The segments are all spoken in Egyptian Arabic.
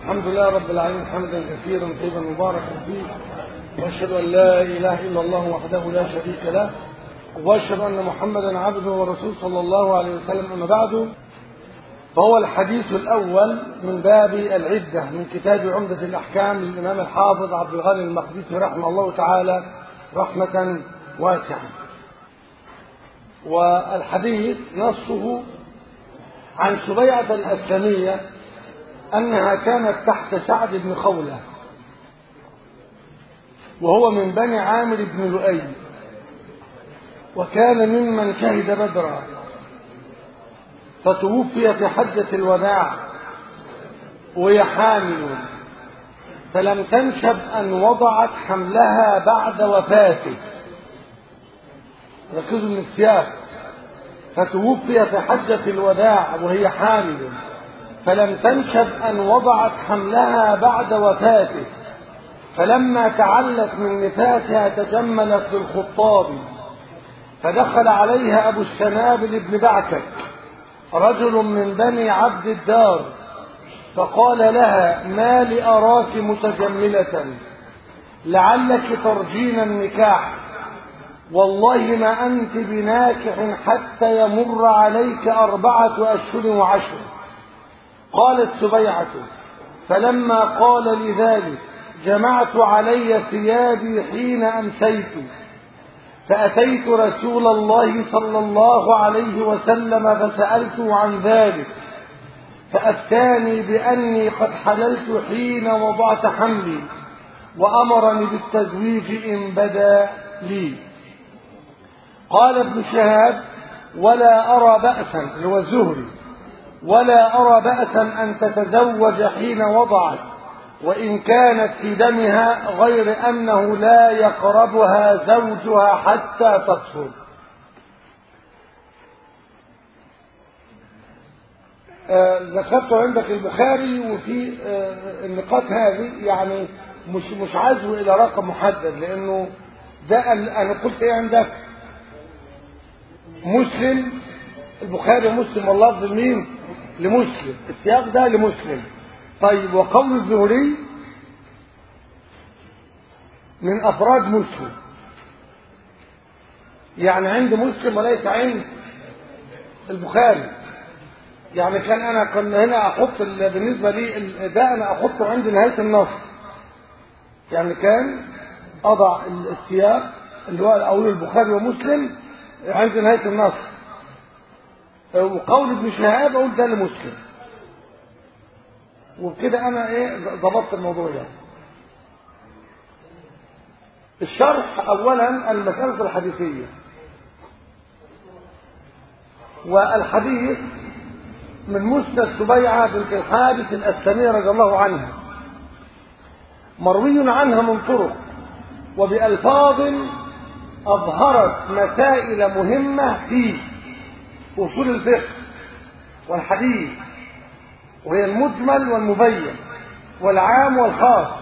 الحمد لله رب العالمين حمدا كثيرا طيبا مباركا فيه واشهد ان لا اله الا الله وحده لا شريك له واشهد ان محمدا عبده ورسوله صلى الله عليه وسلم اما بعد فهو الحديث الاول من باب العده من كتاب عمده الاحكام للامام الحافظ عبد الغني المقدسي رحمه الله تعالى رحمه واسعه والحديث نصه عن سبيعه الاسلميه أنها كانت تحت سعد بن خولة وهو من بني عامر بن لؤي وكان ممن شهد بدرا فتوفي في حجة الوداع وهي حامل فلم تنشب أن وضعت حملها بعد وفاته ركزوا من السياق فتوفي في حجة الوداع وهي حامل فلم تنشب أن وضعت حملها بعد وفاته فلما تعلت من نفاسها تجملت للخطاب فدخل عليها أبو السنابل بن بعكك رجل من بني عبد الدار فقال لها ما لأراك متجملة لعلك ترجين النكاح والله ما أنت بناكح حتى يمر عليك أربعة أشهر وعشر قالت سبيعة فلما قال لي ذلك جمعت علي ثيابي حين أمسيت فأتيت رسول الله صلى الله عليه وسلم فسألته عن ذلك فأفتاني بأني قد حللت حين وضعت حملي وأمرني بالتزويج إن بدا لي قال ابن شهاب ولا أرى بأسا اللي هو الزهري ولا أرى بأسا أن تتزوج حين وضعت وإن كانت في دمها غير أنه لا يقربها زوجها حتى تطهر ذكرت عندك البخاري وفي آه النقاط هذه يعني مش مش عزو الى رقم محدد لانه ده انا قلت ايه عندك مسلم البخاري ومسلم واللفظ لمين لمسلم السياق ده لمسلم طيب وقول الزهري من افراد مسلم يعني عند مسلم وليس عند البخاري يعني كان انا كنا هنا احط بالنسبه لي ده انا احطه عند نهايه النص يعني كان اضع السياق اللي هو اقول البخاري ومسلم عند نهايه النص وقول ابن شهاب اقول ده لمسلم وبكده انا ايه ضبطت الموضوع ده الشرح اولا المساله الحديثيه والحديث من مسند سبيعه بنت الحارث الاسلميه رضي الله عنها مروي عنها من طرق وبالفاظ اظهرت مسائل مهمه فيه أصول الفقه والحديث وهي المجمل والمبين والعام والخاص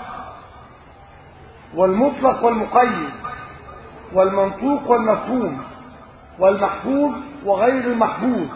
والمطلق والمقيد والمنطوق والمفهوم والمحفوظ وغير المحفوظ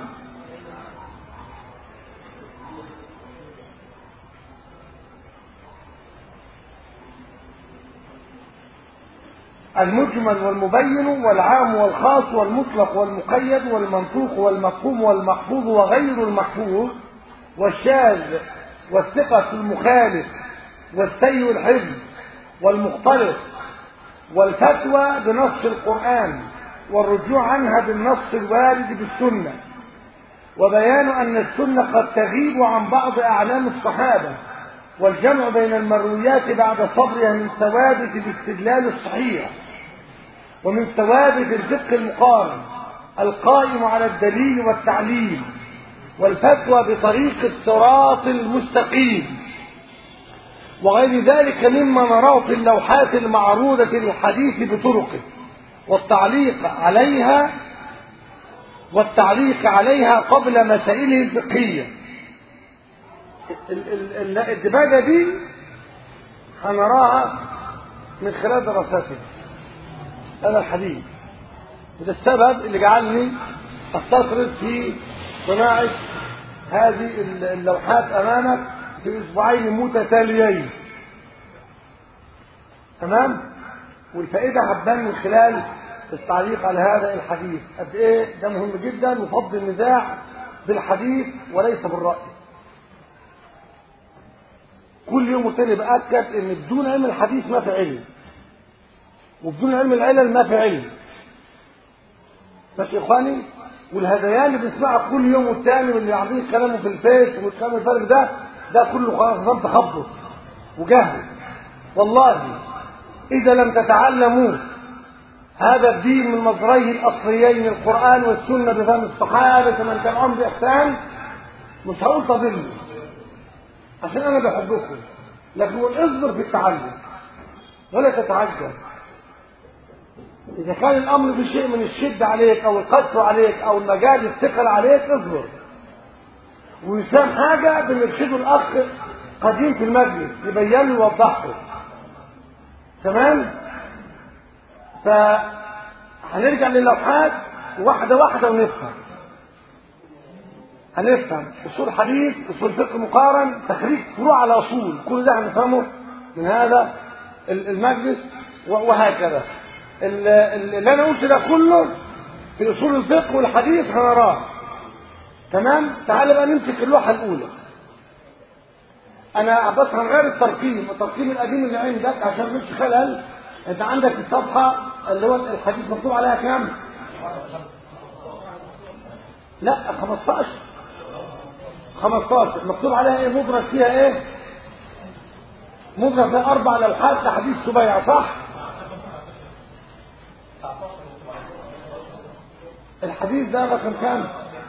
المجمل والمبين والعام والخاص والمطلق والمقيد والمنطوق والمفهوم والمحفوظ وغير المحفوظ والشاذ والثقة المخالف والسيء الحفظ والمختلط والفتوى بنص القرآن والرجوع عنها بالنص الوارد بالسنة وبيان أن السنة قد تغيب عن بعض أعلام الصحابة والجمع بين المرويات بعد صبرها من ثوابت الاستدلال الصحيح ومن ثوابت الفقه المقارن القائم على الدليل والتعليل والفتوى بطريق الصراط المستقيم وغير ذلك مما نراه في اللوحات المعروضة للحديث بطرقه والتعليق عليها والتعليق عليها قبل مسائله الفقهيه الدباجة دي هنراها من خلال دراستنا هذا الحديث وده السبب اللي جعلني استطرد في صناعة هذه اللوحات أمامك في اسبوعين متتاليين تمام والفائده هتبان من خلال التعليق على هذا الحديث قد ايه ده مهم جدا وفض النزاع بالحديث وليس بالراي كل يوم والتاني باكد ان بدون علم الحديث ما في علم وبدون علم العلل ما في علم ماشي يا اخواني والهذيان اللي بنسمعها كل يوم والتاني واللي عاملين كلامه في الفيس والكلام الفارغ ده ده كله نظام تخبط وجهل والله اذا لم تتعلموا هذا الدين من مصدريه الاصليين القران والسنه بفهم الصحابه من تبعهم باحسان مش هقول تضلوا عشان انا بحبكم لكن اصبر في التعلم ولا تتعجل إذا كان الأمر في شيء من الشدة عليك أو القسو عليك أو المجال الثقل عليك اصبر ويسام حاجة بنرشده الأخ قديم في المجلس يبين له ويوضح له تمام فهنرجع للوحات واحدة واحدة ونفهم هنفهم اصول حديث اصول فقه مقارن تخريج فروع على اصول كل ده هنفهمه من هذا المجلس وهكذا اللي انا قلت ده كله في اصول الفقه والحديث هنراه تمام تعال بقى نمسك اللوحه الاولى انا بس هنغير الترقيم الترقيم القديم اللي عندك عشان مش خلل انت عندك الصفحه اللي هو الحديث مكتوب عليها كام لا 15 15 مكتوب عليها ايه مدرج فيها ايه مدرج فيها اربع لوحات لحديث سبيع صح الحديث ده رقم كام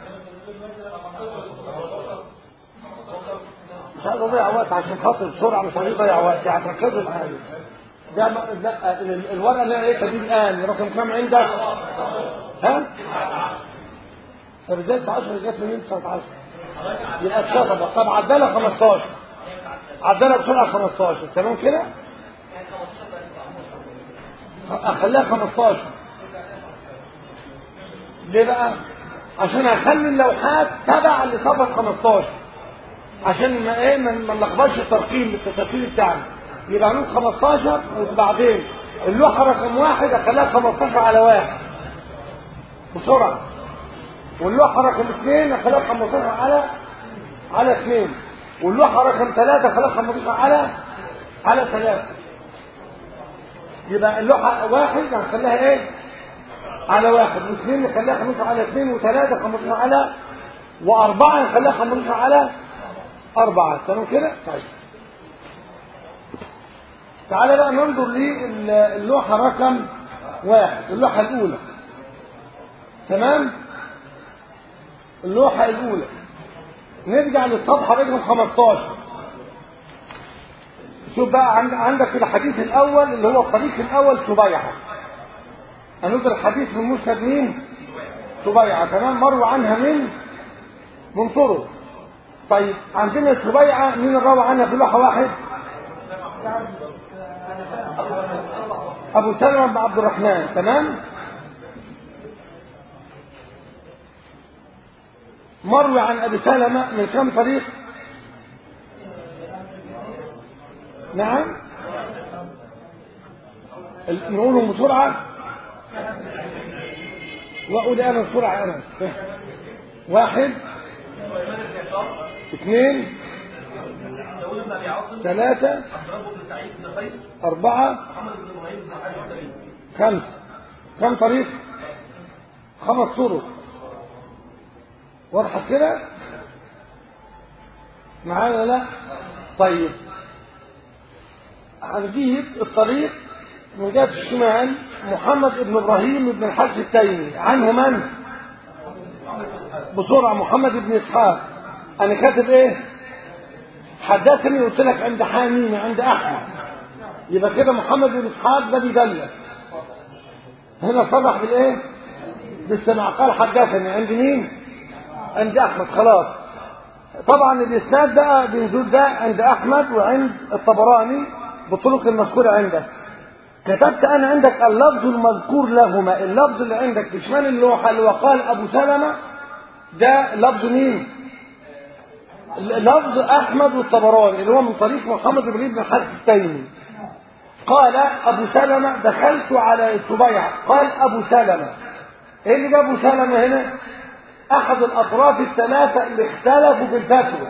مش عايز اضيع وقت عشان خاطر بسرعه مش عايز اضيع وقت يعني ركزوا معايا ده لا الورقه اللي انا لقيتها دي الان رقم كام عندك ها طب ازاي 19 جت منين 19 يبقى اتشطبت طب عدلها 15 عدلها بسرعه 15 تمام كده اخليها 15 ليه بقى عشان اخلي اللوحات تبع لصفحه 15 عشان ما ايه ما نلخبطش الترقيم بالترتيب بتاعنا يبقى هنقول 15 وبعدين اللوحه رقم واحد اخليها 15 على واحد بسرعه واللوحه رقم اثنين اخليها 15 على على اثنين واللوحه رقم ثلاثه اخليها 15 على على ثلاثه يبقى اللوحه واحد هنخليها ايه على واحد واثنين نخليها 15 على اثنين وثلاثه 15 على واربعه نخليها 15 على اربعه تمام كده طيب تعالى بقى ننظر للوحه رقم واحد اللوحه الاولى تمام اللوحه الاولى نرجع للصفحه رقم 15 شوف بقى عندك الحديث الاول اللي هو الطريق الاول سبيعه هنقول الحديث من مسند مين سبيعه تمام مروى عنها من من طرق طيب عندنا سبيعه مين الراوي عنها في لوحه واحد ابو سلمة بن عبد الرحمن تمام مروي عن ابي سلمة من كم طريق نعم نقولهم بسرعة وأقول أنا بسرعة أنا واحد اثنين ثلاثة أربعة خمسة كم طريق خمس طرق واضحة كده معانا لا طيب هنجيب الطريق من جهة الشمال محمد بن إبراهيم بن الحج التيمي عنه من؟ بسرعة محمد بن إسحاق أنا كاتب إيه؟ حدثني قلت لك عند حاميم عند أحمد يبقى كده محمد بن إسحاق ده بيدلس هنا صرح بالإيه؟ بالسمع قال حدثني عند مين؟ عند أحمد خلاص طبعا الإسناد بقى بنزول ده عند أحمد وعند الطبراني بالطرق المذكورة عندك كتبت انا عندك اللفظ المذكور لهما اللفظ اللي عندك بشمال اللوحه اللي وقال ابو سلمه ده لفظ مين لفظ احمد والطبراني اللي هو من طريق محمد بن ابن حارث التيمي قال ابو سلمة دخلت على سبيع قال ابو سلمة ايه اللي جاب ابو سلمة هنا احد الاطراف الثلاثة اللي اختلفوا في الفتوى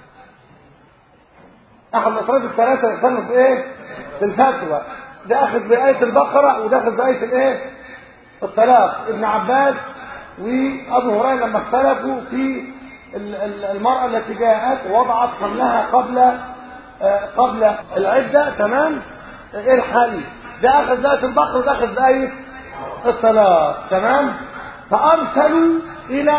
احد الاطراف الثلاثة اللي اختلفوا في ايه في الفتوى ده اخذ بآية البقرة وده اخذ بآية الايه الطلاق ابن عباس وابو هريره لما اختلفوا في المرأة التي جاءت وضعت حملها قبل قبل العدة تمام ايه الحل ده اخذ بآية البقرة وده اخذ بآية الطلاق تمام فارسلوا الى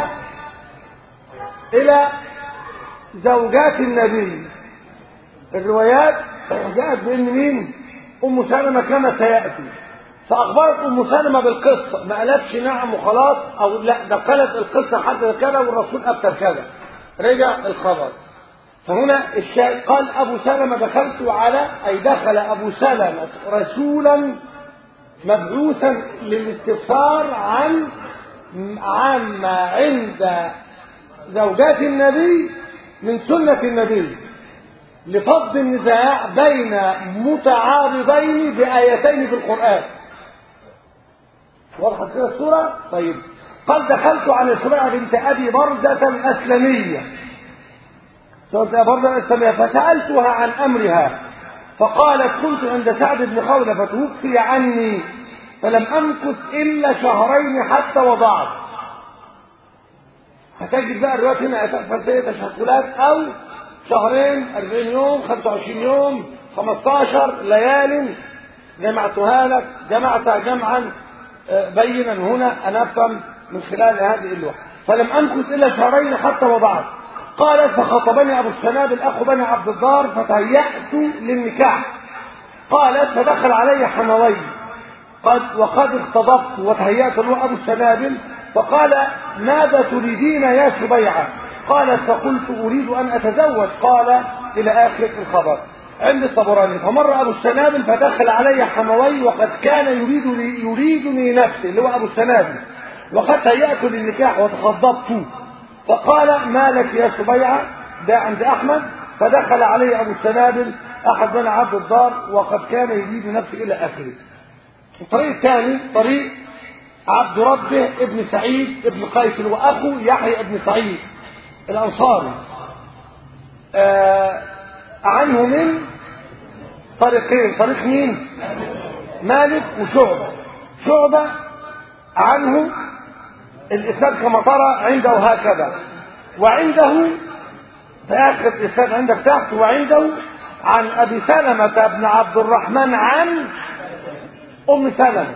الى زوجات النبي الروايات جاءت بان مين ام سلمة كما سيأتي فأخبرت أم سلمة بالقصة ما قالتش نعم وخلاص أو لا ده قالت القصة حتى كذا والرسول أبتر كذا رجع الخبر فهنا الشاهد قال أبو سلمة دخلت على أي دخل أبو سلمة رسولا مبعوثا للاستفسار عن عما عند زوجات النبي من سنة النبي لفض النزاع بين متعارضين بآيتين في القرآن وضحت كده الصورة طيب قال دخلت على سبيعة بنت أبي بردة الأسلمية سورة بردة الأسلمية فسألتها عن أمرها فقالت كنت عند سعد بن خولة فتوفي عني فلم أمكث إلا شهرين حتى وضعت هتجد بقى الروايات هنا فيه تشكلات أو شهرين 40 يوم 25 يوم 15 ليال جمعتها لك جمعتها جمعا بينا هنا أنا أفهم من خلال هذه اللوحة فلم أمكث إلا شهرين حتى وضعت قالت فخطبني أبو السنابل أخو بني عبد الدار فتهيأت للنكاح قالت فدخل علي حموي قد وقد اختضبت وتهيأت له أبو السنابل فقال ماذا تريدين يا سبيعة قالت فقلت أريد أن أتزوج قال إلى آخر الخبر عند الطبراني فمر أبو السنابل فدخل علي حموي وقد كان يريد يريدني نفسي اللي هو أبو السنابل وقد هيأت للنكاح وتخضبت فقال ما لك يا سبيعة ده عند أحمد فدخل علي أبو السنابل أحد بني عبد الدار وقد كان يريد نفسي إلى آخره الطريق الثاني طريق عبد ربه ابن سعيد ابن قيس وأخو يحيى ابن سعيد الأنصاري آه عنه من طريقين طريق مين مالك وشعبة شعبة عنه الإسناد كما ترى عنده هكذا وعنده في آخر الإسناد عندك تحت وعنده عن أبي سلمة بن عبد الرحمن عن أم سلمة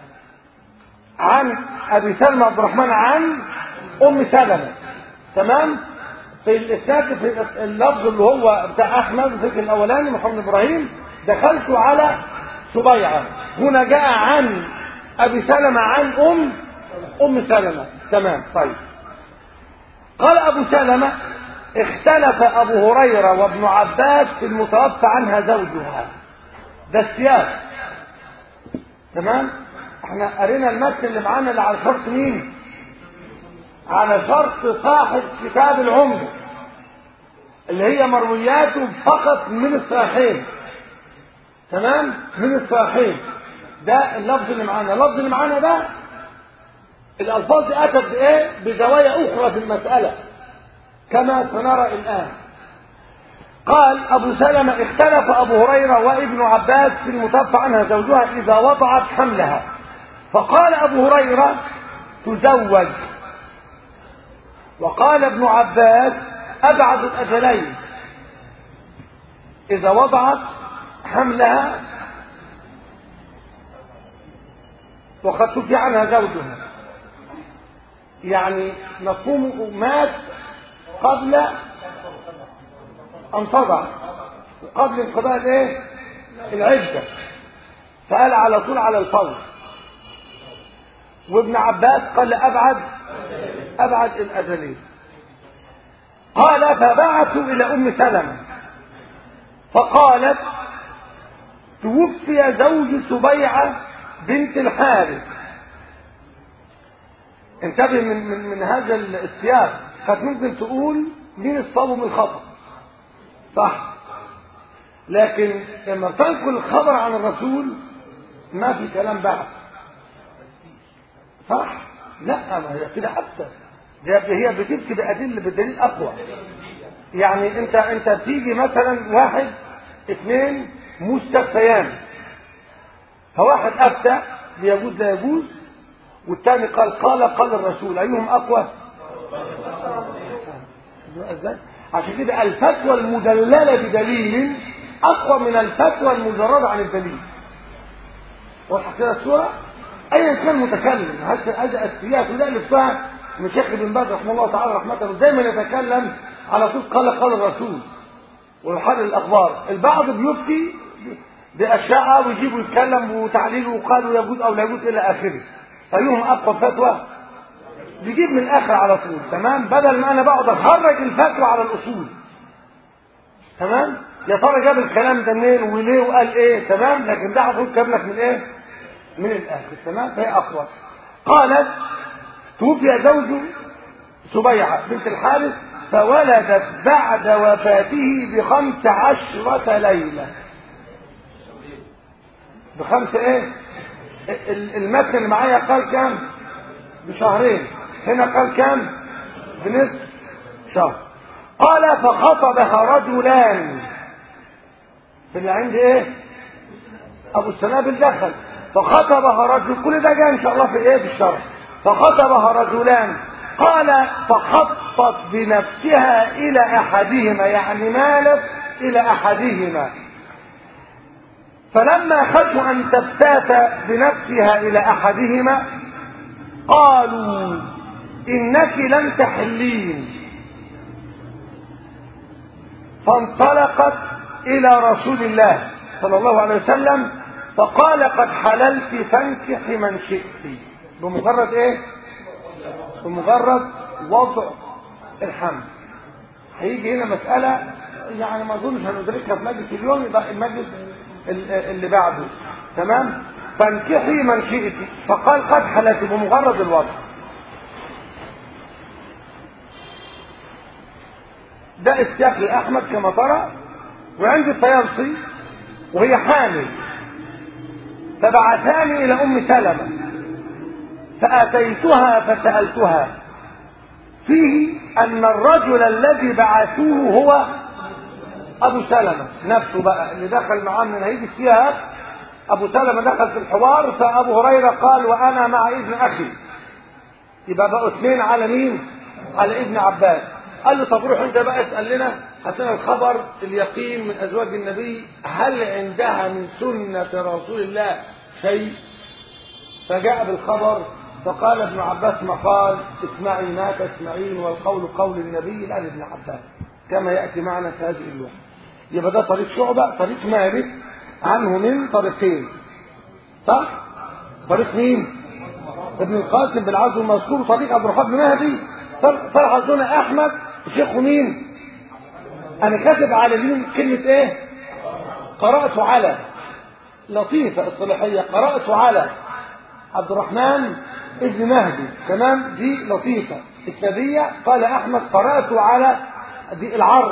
عن أبي سلمة عبد الرحمن عن أم سلمة تمام في الإسناد في اللفظ اللي هو بتاع أحمد الفكر الأولاني محمد إبراهيم دخلت على سبيعة هنا جاء عن أبي سلمة عن أم أم سلمة تمام طيب قال أبو سلمة اختلف أبو هريرة وابن عباس في المتوفى عنها زوجها ده السياق تمام احنا قرينا المتن اللي معانا اللي على شرط مين على شرط صاحب كتاب العمدة اللي هي مروياته فقط من الصحيحين تمام من الصحيحين ده اللفظ اللي معانا اللفظ اللي معانا ده الألفاظ دي أتت بإيه بزوايا أخرى في المسألة كما سنرى الآن قال أبو سلمة اختلف أبو هريرة وابن عباس في المتوفى عنها زوجها إذا وضعت حملها فقال أبو هريرة تزوج وقال ابن عباس أبعد الأجلين إذا وضعت حملها وقد توفي عنها زوجها يعني مفهوم مات قبل أن تضع قبل انقضاء الايه العدة فقال على طول على الفور وابن عباس قال أبعد أبعد الأجلين قال فبعثوا إلى أم سلمة فقالت توفي زوج سبيعة بنت الحارث انتبه من, من, من هذا السياق قد ممكن تقول مين الصواب ومين الخطأ صح لكن لما تنقل الخبر عن الرسول ما في كلام بعد صح لا ما هي كده حتى هي بتبكي بأدلة بالدليل أقوى يعني انت انت بتيجي مثلا واحد اثنين مستفتيان فواحد افتى ليجوز لا يجوز والثاني قال قال قال الرسول ايهم اقوى عشان كده الفتوى المدلله بدليل اقوى من الفتوى المجرده عن الدليل واضحه كده الصوره ايا كان متكلم هذا السياسه وده اللي بتاع مشيخ بن باز رحمه الله تعالى رحمته دايما يتكلم على طول قال قال الرسول ويحرر الاخبار البعض بيفتي باشياء ويجيبوا يتكلم وتعليل وقالوا يجوز او لا يجوز الى اخره فيهم اقوى فتوى بيجيب من الاخر على طول تمام بدل ما انا بقعد اخرج الفتوى على الاصول تمام يا ترى جاب الكلام ده منين وليه وقال ايه تمام لكن ده على طول جاب لك من ايه من الاخر تمام فهي اقوى قالت توفي زوج سبيعه بنت الحارث فولدت بعد وفاته بخمس عشرة ليلة بخمس ايه المتن اللي معايا قال كام بشهرين هنا قال كام بنصف شهر قال فخطبها رجلان في اللي عندي ايه ابو السنابل دخل فخطبها رجل كل ده جاء ان شاء الله في ايه في الشرح فخطبها رجلان قال فحطت بنفسها الى احدهما يعني مالت الى احدهما فلما خشوا ان تفتات بنفسها الى احدهما قالوا انك لم تحلين فانطلقت الى رسول الله صلى الله عليه وسلم فقال قد حللت فانكح من شئت بمجرد ايه بمجرد وضع الحمل هيجي هنا مسألة يعني ما اظنش هندركها في مجلس اليوم يبقى المجلس اللي بعده تمام فانكحي من شئت فقال قد حللت بمجرد الوضع ده السياق لأحمد كما ترى وعند الفيانسي وهي حامل فبعثاني إلى أم سلمة فأتيتها فسألتها فيه أن الرجل الذي بعثوه هو أبو سلمة نفسه بقى اللي دخل معاه من هيجي فيها أبو سلمة دخل في الحوار فأبو هريرة قال وأنا مع ابن أخي يبقى بقوا اثنين على مين؟ على ابن عباس قال له طب روح أنت بقى اسأل لنا هاتنا الخبر اليقين من أزواج النبي هل عندها من سنة رسول الله شيء؟ فجاء بالخبر فقال ابن عباس ما قال اسمعي ما تسمعين والقول قول النبي لا ابن عباس كما يأتي معنا في هذه اللغة يبقى ده طريق شعبة طريق مالك عنه من طريقين صح طريق مين ابن القاسم بن عزم المذكور طريق عبد الرحمن بن مهدي طلع هنا احمد شيخه مين انا كاتب على مين كلمة ايه قرأت على لطيفة الصلاحية قرأت على عبد الرحمن ابن مهدي تمام دي لطيفة السبية قال أحمد قرأت على دي العرض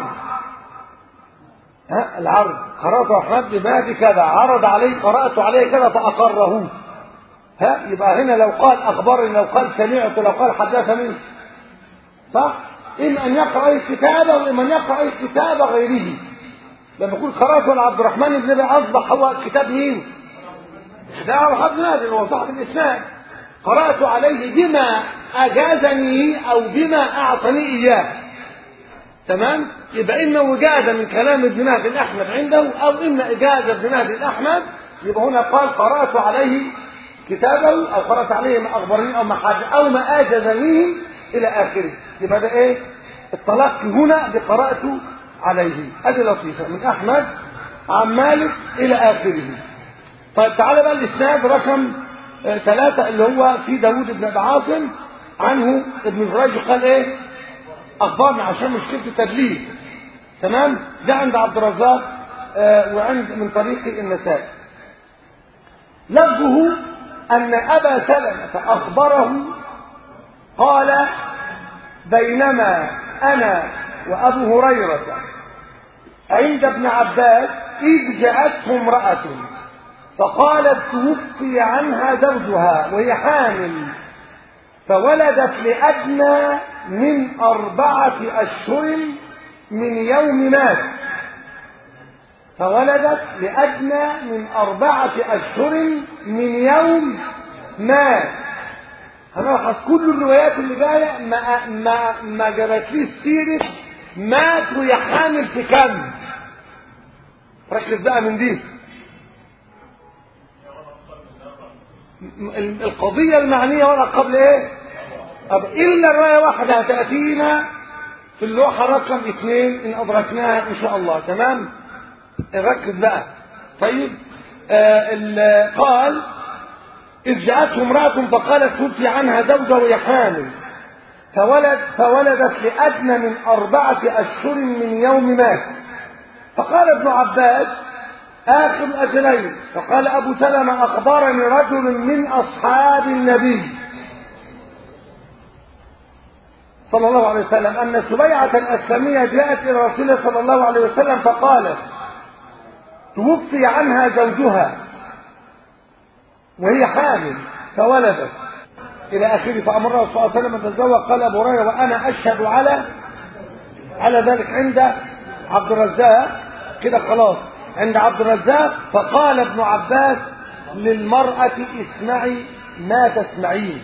ها العرض قرأت أحمد بن مهدي كذا عرض عليه قرأت عليه كذا فأقره ها يبقى هنا لو قال أخبرني لو قال سمعت لو قال حدثني صح إما أن يقرأ أي كتابة وإما أن يقرأ أي كتابة غيره لما يقول قرأت على عبد الرحمن بن أصبح هو كتاب مين؟ ده عبد الرحمن بن مهدي هو صاحب الإسناد قرأت عليه بما أجازني أو بما أعطني إياه تمام يبقى إما وجادة من كلام ابن مهدي الأحمد عنده أو إما إجازة ابن مهدي الأحمد يبقى هنا قال قرأت عليه كتابه أو قرأت عليه ما أخبرني أو ما حاجة أو ما أجازني إلى آخره يبقى ده إيه التلقي هنا بقرأته عليه هذه لطيفة من أحمد عن مالك إلى آخره طيب تعالى بقى الإسناد رقم ثلاثة اللي هو في داود بن أبي عاصم عنه ابن جريج قال ايه اخبرنا عشان مشكلة التدليس تمام ده عند عبد الرزاق آه وعند من طريق النسائي لفظه ان ابا سلمة اخبره قال بينما انا وأبو هريرة عند ابن عباس إذ جاءته امرأة فقالت توفي عنها زوجها وهي حامل فولدت لأدنى من أربعة أشهر من يوم مات فولدت لأدنى من أربعة أشهر من يوم مات هنلاحظ كل الروايات اللي جاية ما ما ما جابتليش سيرة مات وهي حامل في كم ركز بقى من دي القضية المعنية ورا قبل ايه طب الا رواية واحدة هتأتينا في اللوحة رقم اثنين ان ادركناها ان شاء الله تمام ركز بقى طيب آه قال إذ جاءته امرأة فقالت توفي عنها زوجها وهي حامل فولد فولدت لأدنى من أربعة أشهر من يوم مات فقال ابن عباس آخر الأجلين فقال أبو سلمة أخبرني رجل من أصحاب النبي صلى الله عليه وسلم أن سبيعة الأسلمية جاءت إلى رسول الله صلى الله عليه وسلم فقالت توفي عنها زوجها وهي حامل فولدت إلى آخره فأمر الرسول صلى الله عليه وسلم أن تتزوج قال أبو هريرة وأنا أشهد على على ذلك عند عبد الرزاق كده خلاص عند عبد الرزاق فقال ابن عباس للمرأة اسمعي ما تسمعين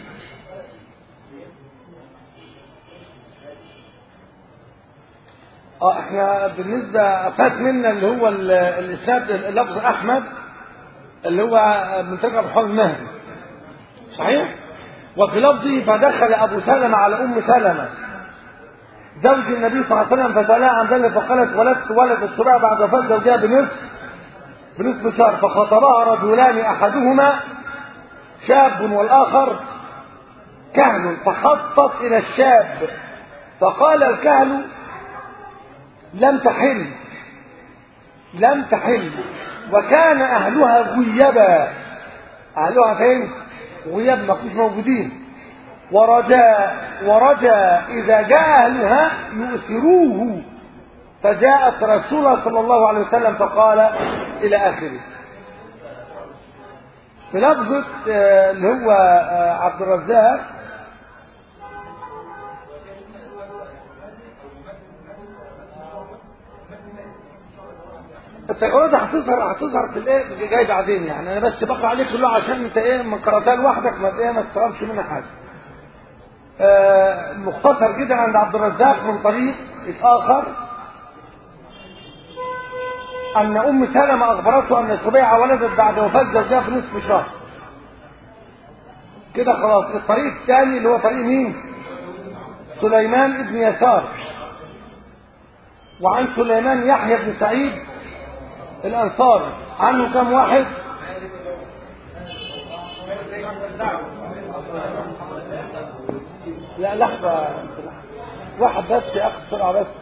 اه احنا بالنسبة فات منا اللي هو الاسناد اللفظ احمد اللي هو منتجع بحول المهدي صحيح وفي لفظه فدخل ابو سلمة على ام سلمة زوج النبي صلى الله عليه وسلم فسألها عن ذلك فقالت ولدت ولد السباع بعد وفاة زوجها بنصف بنصف شهر فخطبها رجلان احدهما شاب والاخر كهل فخطت الى الشاب فقال الكهل لم تحل لم تحل وكان اهلها غيبا اهلها فين غياب ما كانوش موجودين ورجاء ورجاء اذا جاء اهلها يؤثروه فجاءت رسول الله صلى الله عليه وسلم فقال الى اخره في لفظة اللي هو عبد الرزاق التجربه هتظهر هتظهر في الايه جاي بعدين يعني انا بس بقرا عليك كله عشان انت ايه من قراتها لوحدك ما ايه ما تستغربش منها حاجه آه مختصر جدا عند عبد الرزاق من طريق اخر ان ام سلمة اخبرته ان سبيعة ولدت بعد وفاة زوجها بنصف شهر كده خلاص الطريق الثاني اللي هو طريق مين سليمان ابن يسار وعن سليمان يحيى بن سعيد الأنصار عنه كم واحد لا لحظة واحد بس يا أخي بسرعة بس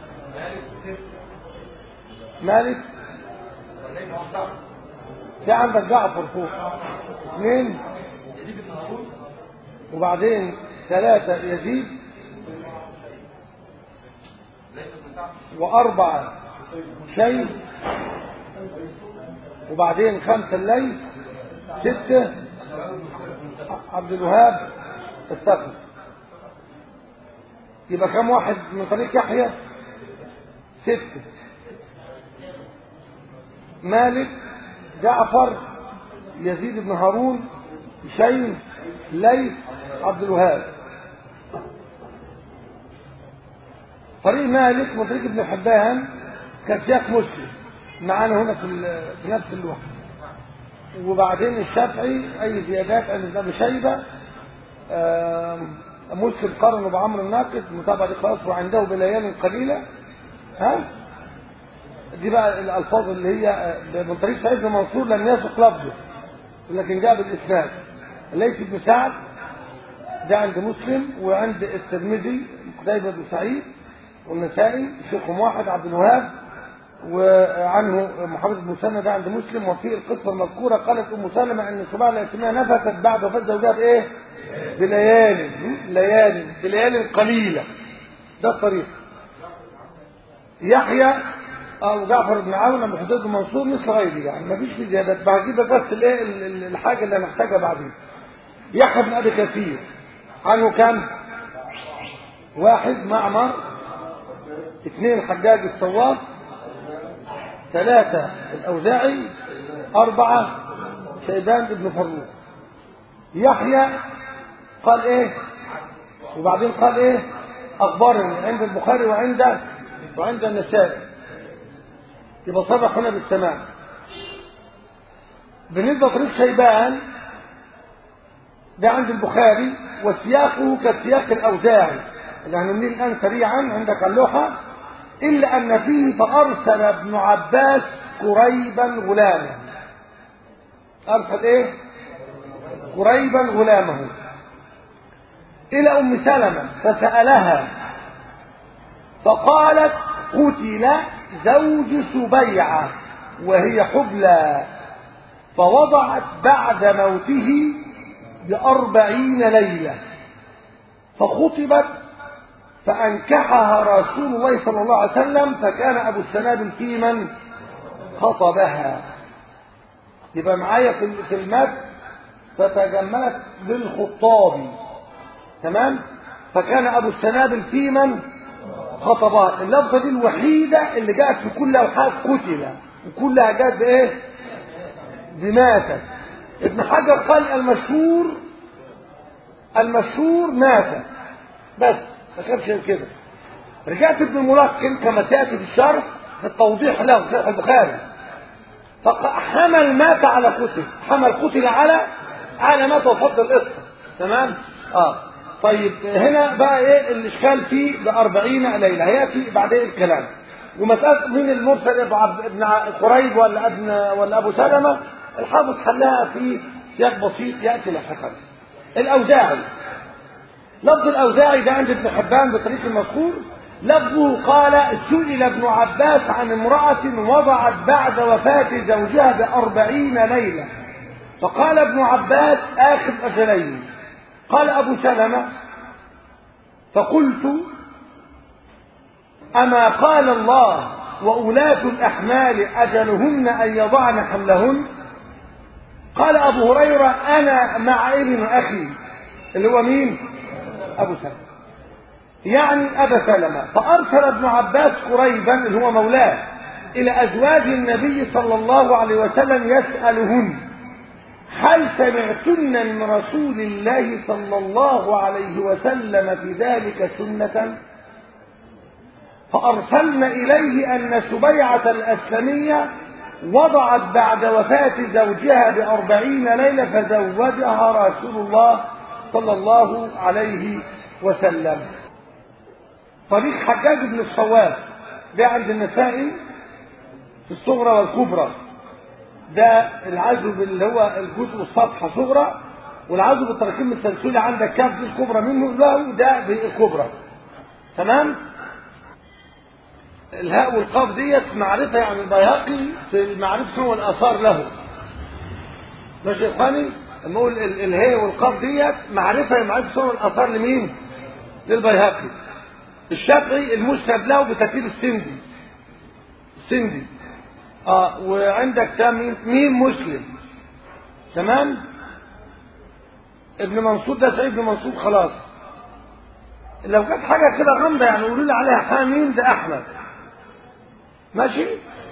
مالك في عندك جعفر فوق اثنين وبعدين ثلاثة يزيد وأربعة شيء وبعدين خمسة الليل ستة عبد الوهاب الثقل يبقى كم واحد من طريق يحيى ستة مالك جعفر يزيد بن هارون شيء ليث عبد الوهاب طريق مالك من طريق ابن حبان كسياق مسلم معانا هنا في, في نفس الوقت وبعدين الشافعي اي زيادات عن ابن شيبه مسلم قرن بعمر الناقد متابعه خلاص وعنده بليال قليله ها دي بقى الالفاظ اللي هي من طريق سعيد بن منصور لم يسق لفظه لكن جاء بالاسناد ليس بن سعد ده عند مسلم وعند الترمذي قتيبة بن سعيد والنسائي شيخهم واحد عبد الوهاب وعنه محمد بن مسلمة ده عند مسلم وفي القصة المذكورة قالت أم سلمة أن سبحان الأسماء نفست بعد وفاة زوجها بإيه؟ بليالي ليالي بليالي قليلة ده الطريق يحيى او جعفر بن عون ابو حسين بن منصور مثل غيره يعني ما فيش في زيادات بجيب لك بس الايه ال- ال- الحاجه اللي هنحتاجها بعدين يحيى بن ابي كثير عنه كم واحد معمر اثنين حجاج الصواف ثلاثة الأوزاعي أربعة شيبان بن فروخ يحيى قال إيه وبعدين قال إيه أخبرني عند البخاري وعند وعند النسائي يبقى صرح هنا بالسماع بالنسبة لطريق شيبان ده عند البخاري وسياقه كسياق الأوزاعي اللي هنمليه الآن سريعا عندك اللوحة إلا أن فيه فأرسل ابن عباس قريبا غلاما أرسل إيه؟ قريبا غلامه إلى أم سلمة فسألها فقالت قتل زوج سبيعة وهي حبلى فوضعت بعد موته بأربعين ليلة فخطبت فأنكحها رسول الله صلى الله عليه وسلم فكان أبو السنابل في من خطبها يبقى معايا في في المد فتجملت للخطاب تمام فكان أبو السنابل في من خطبها اللفظة دي الوحيدة اللي جاءت في كل أوحاد قتل وكلها جاءت بإيه بماتت ابن حجر قال المشهور المشهور مات بس ما كانش كده رجعت ابن الملقن كما سياتي في الشرح في التوضيح له في شرح البخاري فحمل مات على قتل حمل قتل على على مات وفضل القصه تمام اه طيب هنا بقى ايه الاشكال فيه بأربعين ليله هياتي بعدين الكلام ومساله مين المرسل ابن عبد ابن قريب ولا ابن ولا ابو سلمه الحافظ حلها في سياق بسيط ياتي لاحقا الاوزاعي لفظ الأوزاعي ده عند ابن حبان بطريق المذكور لفظه قال سئل ابن عباس عن امرأة وضعت بعد وفاة زوجها بأربعين ليلة فقال ابن عباس آخر أجلين قال أبو سلمة فقلت أما قال الله وأولاة الأحمال أجلهن أن يضعن حملهن قال أبو هريرة أنا مع ابن أخي اللي هو مين أبو سلمة يعني أبا سلمة فأرسل ابن عباس قريبا اللي هو مولاه إلى أزواج النبي صلى الله عليه وسلم يسألهن هل سمعتن من رسول الله صلى الله عليه وسلم في ذلك سنة فأرسلنا إليه أن سبيعة الأسلمية وضعت بعد وفاة زوجها بأربعين ليلة فزوجها رسول الله صلى الله عليه وسلم طريق حجاج بن الصواف ده عند النسائي في الصغرى والكبرى ده العزو اللي هو الجزء والصفحة صغرى والعزو بالتراكيب السلسلة عندك كاف دي الكبرى منه له ده بالكبرى تمام الهاء والقاف ديت معرفة يعني البيهقي في المعرفة هو الآثار له ماشي يا إخواني لما أقول الهاء والقاف ديت معرفة معرفة هو الآثار لمين؟ للبيهقي الشافعي المسند له بترتيب السندي السندي اه وعندك مين مين مسلم تمام ابن منصور ده سعيد بن منصور خلاص لو كانت حاجه كده غامضه يعني قولوا لي عليها حامين ده احمد ماشي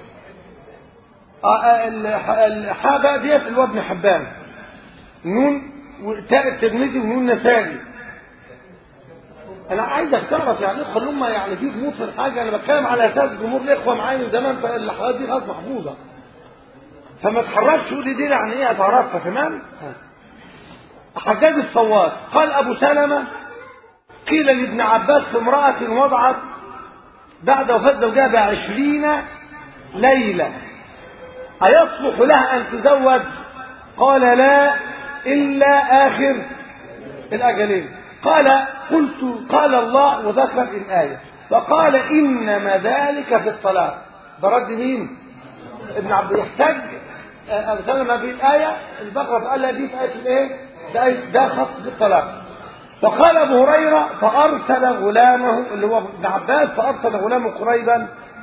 آه الحاء بقى ديت اللي هو ابن حبان نون وتاء الترمذي ونون نسائي انا عايزك تعرف يعني الاخوه اللي هم يعني في غموض في الحاجه انا بتكلم على اساس جمهور الاخوه معايا من زمان فالحاجات دي خلاص محفوظه فما تحركش تقول لي دي يعني ايه هتعرفها تمام حجاج الصواد قال ابو سلمه قيل لابن عباس امراه وضعت بعد وفاه زوجها بعشرين ليله أيصلح لها أن تزوج قال لا إلا آخر الأجلين قال قلت قال الله وذكر الآية فقال إنما ذلك في الطلاق برد مين ابن عبد يحتج أبو سلمة في الآية البقرة قال دي في آية الإيه ده, ده خط في الطلاق فقال أبو هريرة فأرسل غلامه اللي هو ابن عباس فأرسل غلامه قريبا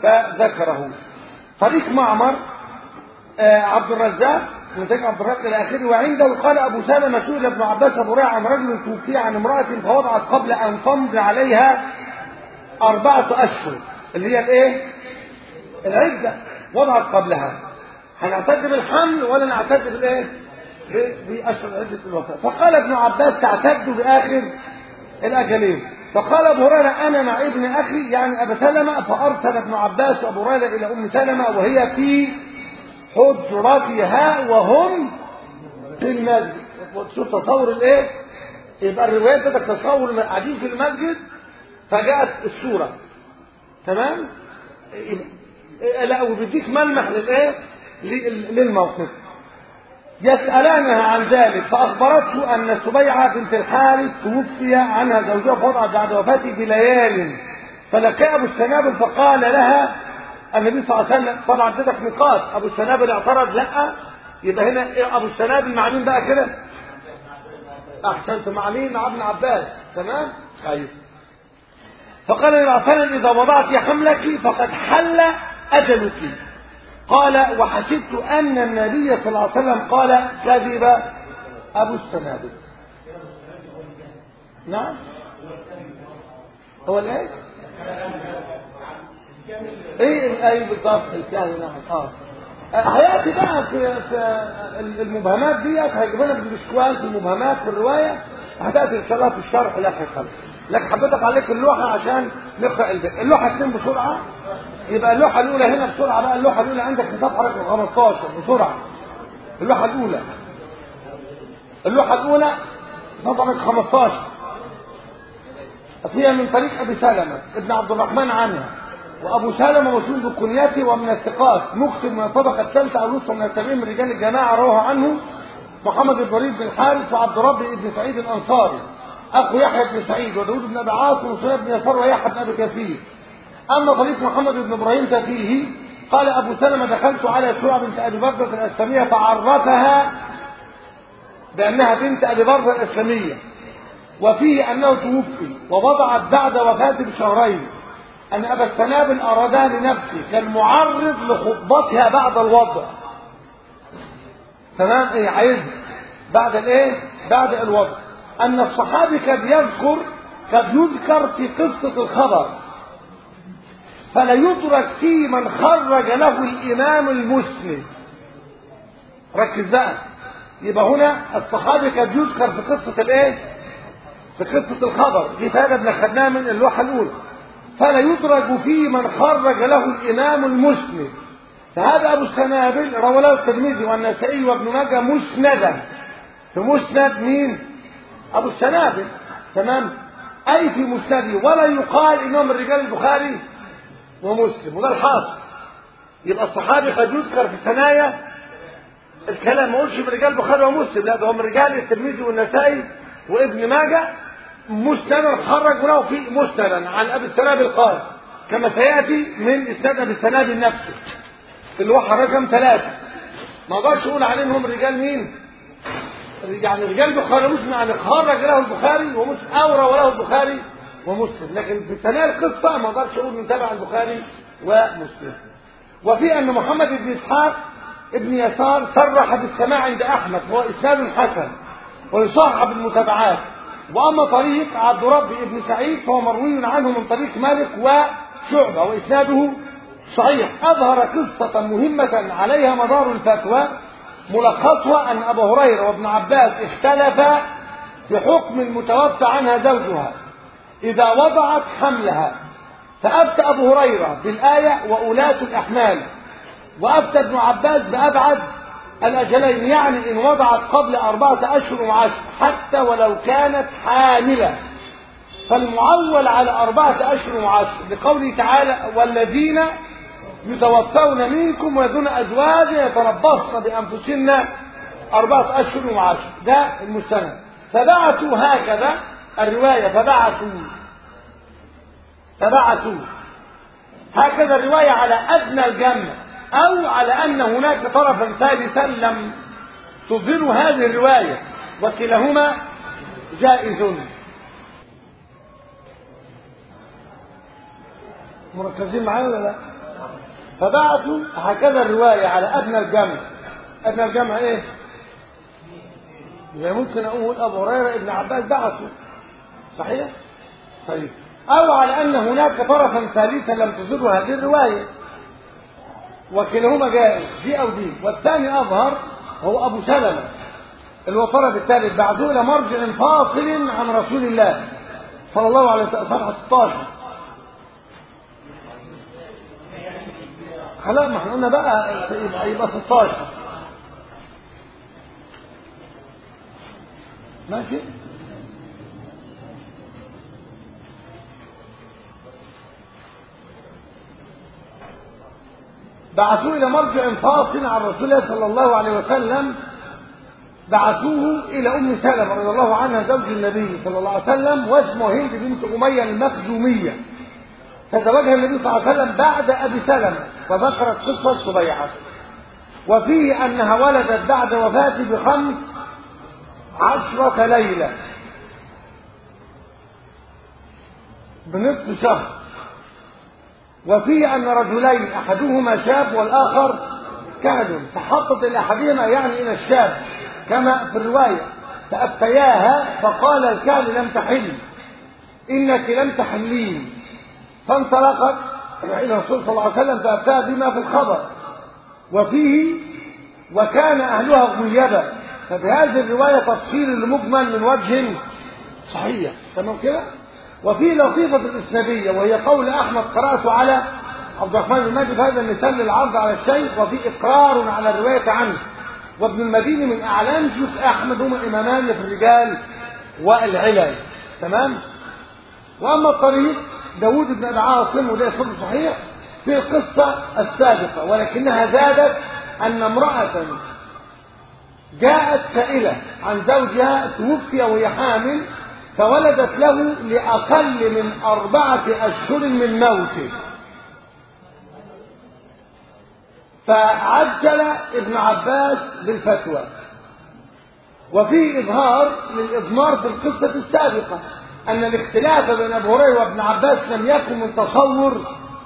فذكره طريق معمر آه عبد الرزاق من طريق عبد الرزاق الى اخره وعنده قال ابو سلمه سئل ابن عباس ابو ريعه عن رجل توفي عن امراه فوضعت قبل ان تمضي عليها اربعه اشهر اللي هي الايه؟ العده وضعت قبلها هنعتد بالحمل ولا نعتد بالايه؟ باشهر عده الوفاه فقال ابن عباس تعتد باخر الاجلين فقال ابو هريره انا مع ابن اخي يعني ابا سلمه فارسل ابن عباس وابو هريره الى ام سلمه وهي في حجرتها وهم في المسجد شوف تصور الايه يبقى الروايات بدك تصور قاعدين في المسجد فجاءت الصوره تمام لا وبيديك ملمح للايه للموقف يسألانها عن ذلك فأخبرته أن سبيعة بنت الحارث توفي عنها زوجها فوضعت بعد وفاته بليال فلقى أبو السنابل فقال لها النبي صلى الله عليه وسلم طبعا ادتك نقاط أبو السنابل اعترض لا يبقى هنا إيه أبو السنابل مع مين بقى كده؟ أحسنت مع مين؟ مع ابن عباس تمام؟ أيوه فقال النبي صلى الله عليه وسلم إذا وضعت حملك فقد حل أجلك قال وحسبت أن النبي صلى الله عليه وسلم قال كذب أبو السنابل نعم هو الايه ايه الايه بالضبط الكاهن نعم اه هياتي بقى في, في المبهمات ديت هيجيب لنا بالاشكال في المبهمات في الروايه هتاتي ان شاء الله في الشرح لاحقا لكن حبيتك عليك اللوحه عشان نقرا البيت اللوحه اتنين بسرعه يبقى اللوحه الاولى هنا بسرعه بقى اللوحه الاولى عندك في صفحه رقم 15 بسرعه اللوحه الاولى اللوحه الاولى صفحه رقم 15 فيها من طريق ابي سلمه ابن عبد الرحمن عنها وابو سلمه مشهور بكنيته ومن الثقات مكسب من الطبقه الثالثه او الوسطى من التابعين من رجال الجماعه روى عنه محمد بن وليد بن الحارث وعبد ربي بن سعيد الانصاري اخو يحيى بن سعيد وداود بن ابي عاصم وسليم بن يسار ويحيى بن ابي كثير اما طريق محمد بن ابراهيم ففيه قال ابو سلمه دخلت على شعب بنت ابي بكر الاسلاميه فعرفها بانها بنت ابي بكر الاسلاميه وفيه انه توفي ووضعت بعد وفاته بشهرين ان ابا السنابل ارادها لنفسه كالمعرض لخطبتها بعد الوضع تمام ايه عايز بعد الايه بعد الوضع ان الصحابي قد يذكر قد يذكر في قصه الخبر فلا يدرك في من خرج له الامام المسلم ركز بقى يبقى هنا الصحابي قد يذكر في قصه الايه في قصه الخبر دي فائده خدناها من اللوحه الاولى فلا يدرج في من خرج له الامام المسلم فهذا ابو السنابل روى له الترمذي والنسائي وابن ماجه مسندا في مسند مين ابو السنابل تمام اي في مسنده ولا يقال انه من رجال البخاري ومسلم وده الحاصل يبقى الصحابي قد يذكر في ثنايا الكلام ما قولش من رجال البخاري ومسلم لا ده هو من رجال الترمذي والنسائي وابن ماجه مسندا خرج له في مسندا عن ابي السنابل قال كما سياتي من اسناد ابي السنابل نفسه اللي هو رقم ثلاثه ما اقدرش اقول عليه انهم رجال مين؟ يعني رجال البخاري ومسلم يعني خرج له البخاري ومسلم او روى له البخاري ومسلم لكن في ثنايا القصه ما اقدرش اقول من تبع البخاري ومسلم وفي ان محمد بن اسحاق ابن يسار صرح بالسماع عند احمد وهو اسناد حسن ويصحح بالمتابعات واما طريق عبد ربي ابن سعيد فهو مروي عنه من طريق مالك وشعبه واسناده صحيح اظهر قصه مهمه عليها مدار الفتوى ملخصها ان ابا هريره وابن عباس اختلفا في حكم المتوفى عنها زوجها اذا وضعت حملها فافتى ابو هريره بالايه واولاه الاحمال وافتى ابن عباس بابعد الاجلين يعني ان وضعت قبل اربعه اشهر وعشر حتى ولو كانت حامله فالمعول على أربعة أشهر وعشر لقوله تعالى والذين يتوفون منكم ويذون أزواجا يتربصن بأنفسهن أربعة أشهر وعشر ده المستند فبعثوا هكذا الرواية فبعثوا فبعثوا هكذا الرواية على أدنى الجمع أو على أن هناك طرفا ثالثا لم تظهر هذه الرواية وكلاهما جائز مركزين معايا ولا لا؟ فبعثوا هكذا الرواية على أدنى الجمع أدنى الجمع إيه؟ يعني ممكن أقول أبو هريرة ابن عباس بعثوا صحيح؟ طيب أو على أن هناك طرفا ثالثا لم تصره هذه الرواية وكلاهما جائز دي أو دي والثاني أظهر هو أبو سلمة اللي هو الطرف الثالث بعثوه إلى مرجع فاصل عن رسول الله صلى الله عليه وسلم صفحة 16 خلاص ما احنا قلنا بقى يبقى, يبقى 16 ماشي بعثوه إلى مرجع فاصل عن رسول الله صلى الله عليه وسلم بعثوه إلى أم سلمة رضي الله عنها زوج النبي صلى الله عليه وسلم واسمه هند بنت أمية المخزومية تزوجها النبي صلى الله عليه وسلم بعد أبي سلمة فذكرت قصة سبيعة وفيه أنها ولدت بعد وفاته بخمس عشرة ليلة بنصف شهر وفيه أن رجلين أحدهما شاب والآخر كهل فحطت لأحدهما يعني إلى الشاب كما في الرواية فأبتياها فقال الكهل لم تحل إنك لم تحلين فانطلقت إلى الرسول صلى الله عليه وسلم فأبتاها بما في الخبر وفيه وكان أهلها غيبا فبهذه الرواية تفصيل المجمل من وجه صحيح تمام كده وفي لطيفة الإسنادية وهي قول أحمد قرأت على عبد الرحمن بن مهدي في هذا المثال للعرض على الشيخ وفي إقرار على الرواية عنه وابن المديني من أعلام شيوخ أحمد هما إمامان في الرجال والعلل تمام وأما الطريق داود بن أبي عاصم وده يصل صحيح في القصة السابقة ولكنها زادت أن امرأة جاءت سائلة عن زوجها توفي وهي حامل فولدت له لأقل من أربعة أشهر من موته فعجل ابن عباس بالفتوى وفي إظهار للإضمار في القصة السابقة أن الاختلاف بين أبو هريرة وابن عباس لم يكن من تصور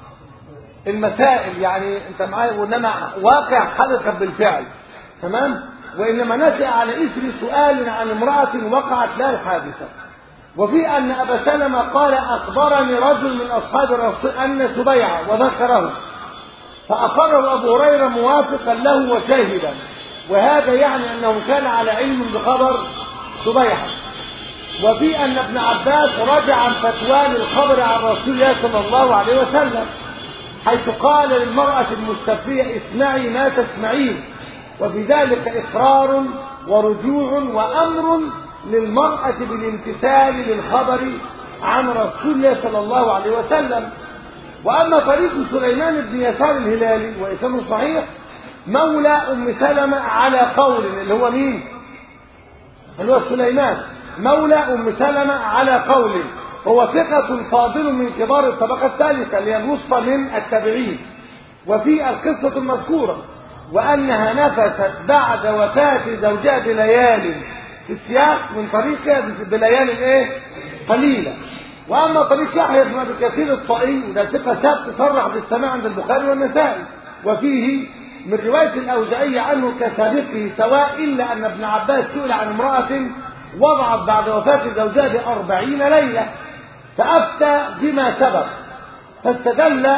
المسائل يعني أنت معايا وإنما واقع حدث بالفعل تمام وإنما نشأ على إثر سؤال عن امرأة وقعت لها الحادثة وفي أن أبا سلمة قال أخبرني رجل من أصحاب الرسول أن سبيعة وذكره فأقره أبو هريرة موافقا له وشاهدا وهذا يعني أنه كان على علم بخبر سبيعة وفي أن ابن عباس رجع عن فتوى للخبر عن رسول الله صلى الله عليه وسلم حيث قال للمرأة المستفية اسمعي ما تسمعين وفي ذلك إقرار ورجوع وأمر للمرأة بالامتثال للخبر عن رسول الله صلى الله عليه وسلم وأما طريق سليمان بن يسار الهلالي وإسلامه صحيح مولى أم سلمة على قول اللي هو مين؟ اللي هو سليمان مولى أم سلمة على قول هو ثقة فاضل من كبار الطبقة الثالثة اللي هي الوسطى من التابعين وفي القصة المذكورة وأنها نفست بعد وفاة زوجها بليال في السياق من طريقها بليال ايه؟ قليلة وأما طريق يحيى بن أبي كثير الطائي وده ثقة ثابت صرح بالسماع عند البخاري والنسائي وفيه من رواية الأوزعي عنه كسابقه سواء إلا أن ابن عباس سئل عن امرأة وضعت بعد وفاة زوجها بأربعين ليلة فأفتى بما سبق فاستدل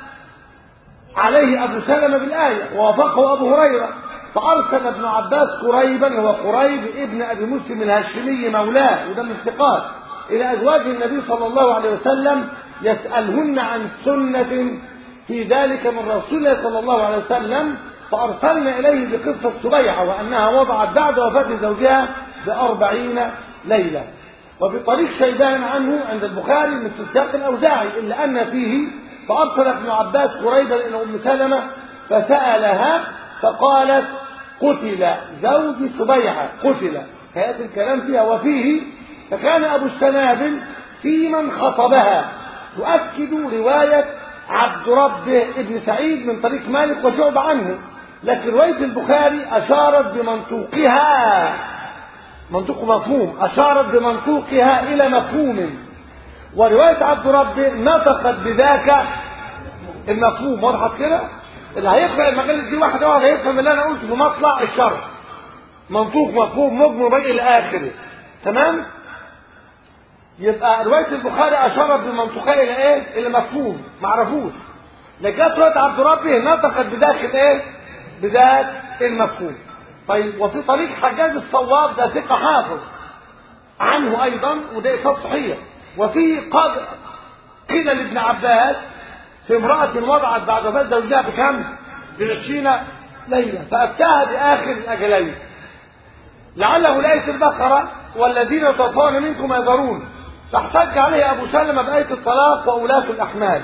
عليه أبو سلمة بالآية ووافقه أبو هريرة فأرسل ابن عباس قريبا هو قريب ابن أبي مسلم الهاشمي مولاه وده من الثقات إلى أزواج النبي صلى الله عليه وسلم يسألهن عن سنة في ذلك من رسول الله صلى الله عليه وسلم فأرسلنا إليه بقصة سبيعة وأنها وضعت بعد وفاة زوجها بأربعين ليلة وفي طريق شيبان عنه عند البخاري من سياق الأوزاعي إلا أن فيه فأرسل ابن عباس قريبا إلى أم سلمة فسألها فقالت قتل زوج سبيعة قتل هيأتي الكلام فيها وفيه فكان أبو السنابل في من خطبها تؤكد رواية عبد ربه ابن سعيد من طريق مالك وشعب عنه لكن رواية البخاري أشارت بمنطوقها منطوق مفهوم أشارت بمنطوقها إلى مفهوم ورواية عبد ربه نطقت بذاك المفهوم وضحت كده اللي هيقرا المجالس دي واحده واحده هيفهم اللي انا قلته في مطلع الشرح منطوق مفهوم مجمل بقى الى اخره تمام يبقى روايه البخاري اشارت بالمنطوقيه الى ايه الى مفهوم ما عرفوش لكن روايه عبد ربه نطقت بداخل ايه بذات المفهوم طيب وفي طريق حجاج الصواب ده ثقه حافظ عنه ايضا وده اثبات صحيح وفي قد قيل لابن عباس في امرأة وضعت بعد وفاة زوجها بكم؟ بعشرين ليلة فأفتاها بآخر الأجلين لعله لآية البقرة والذين يتوفون منكم يذرون فاحتج عليه أبو سلمة بآية الطلاق وأولاة الأحمال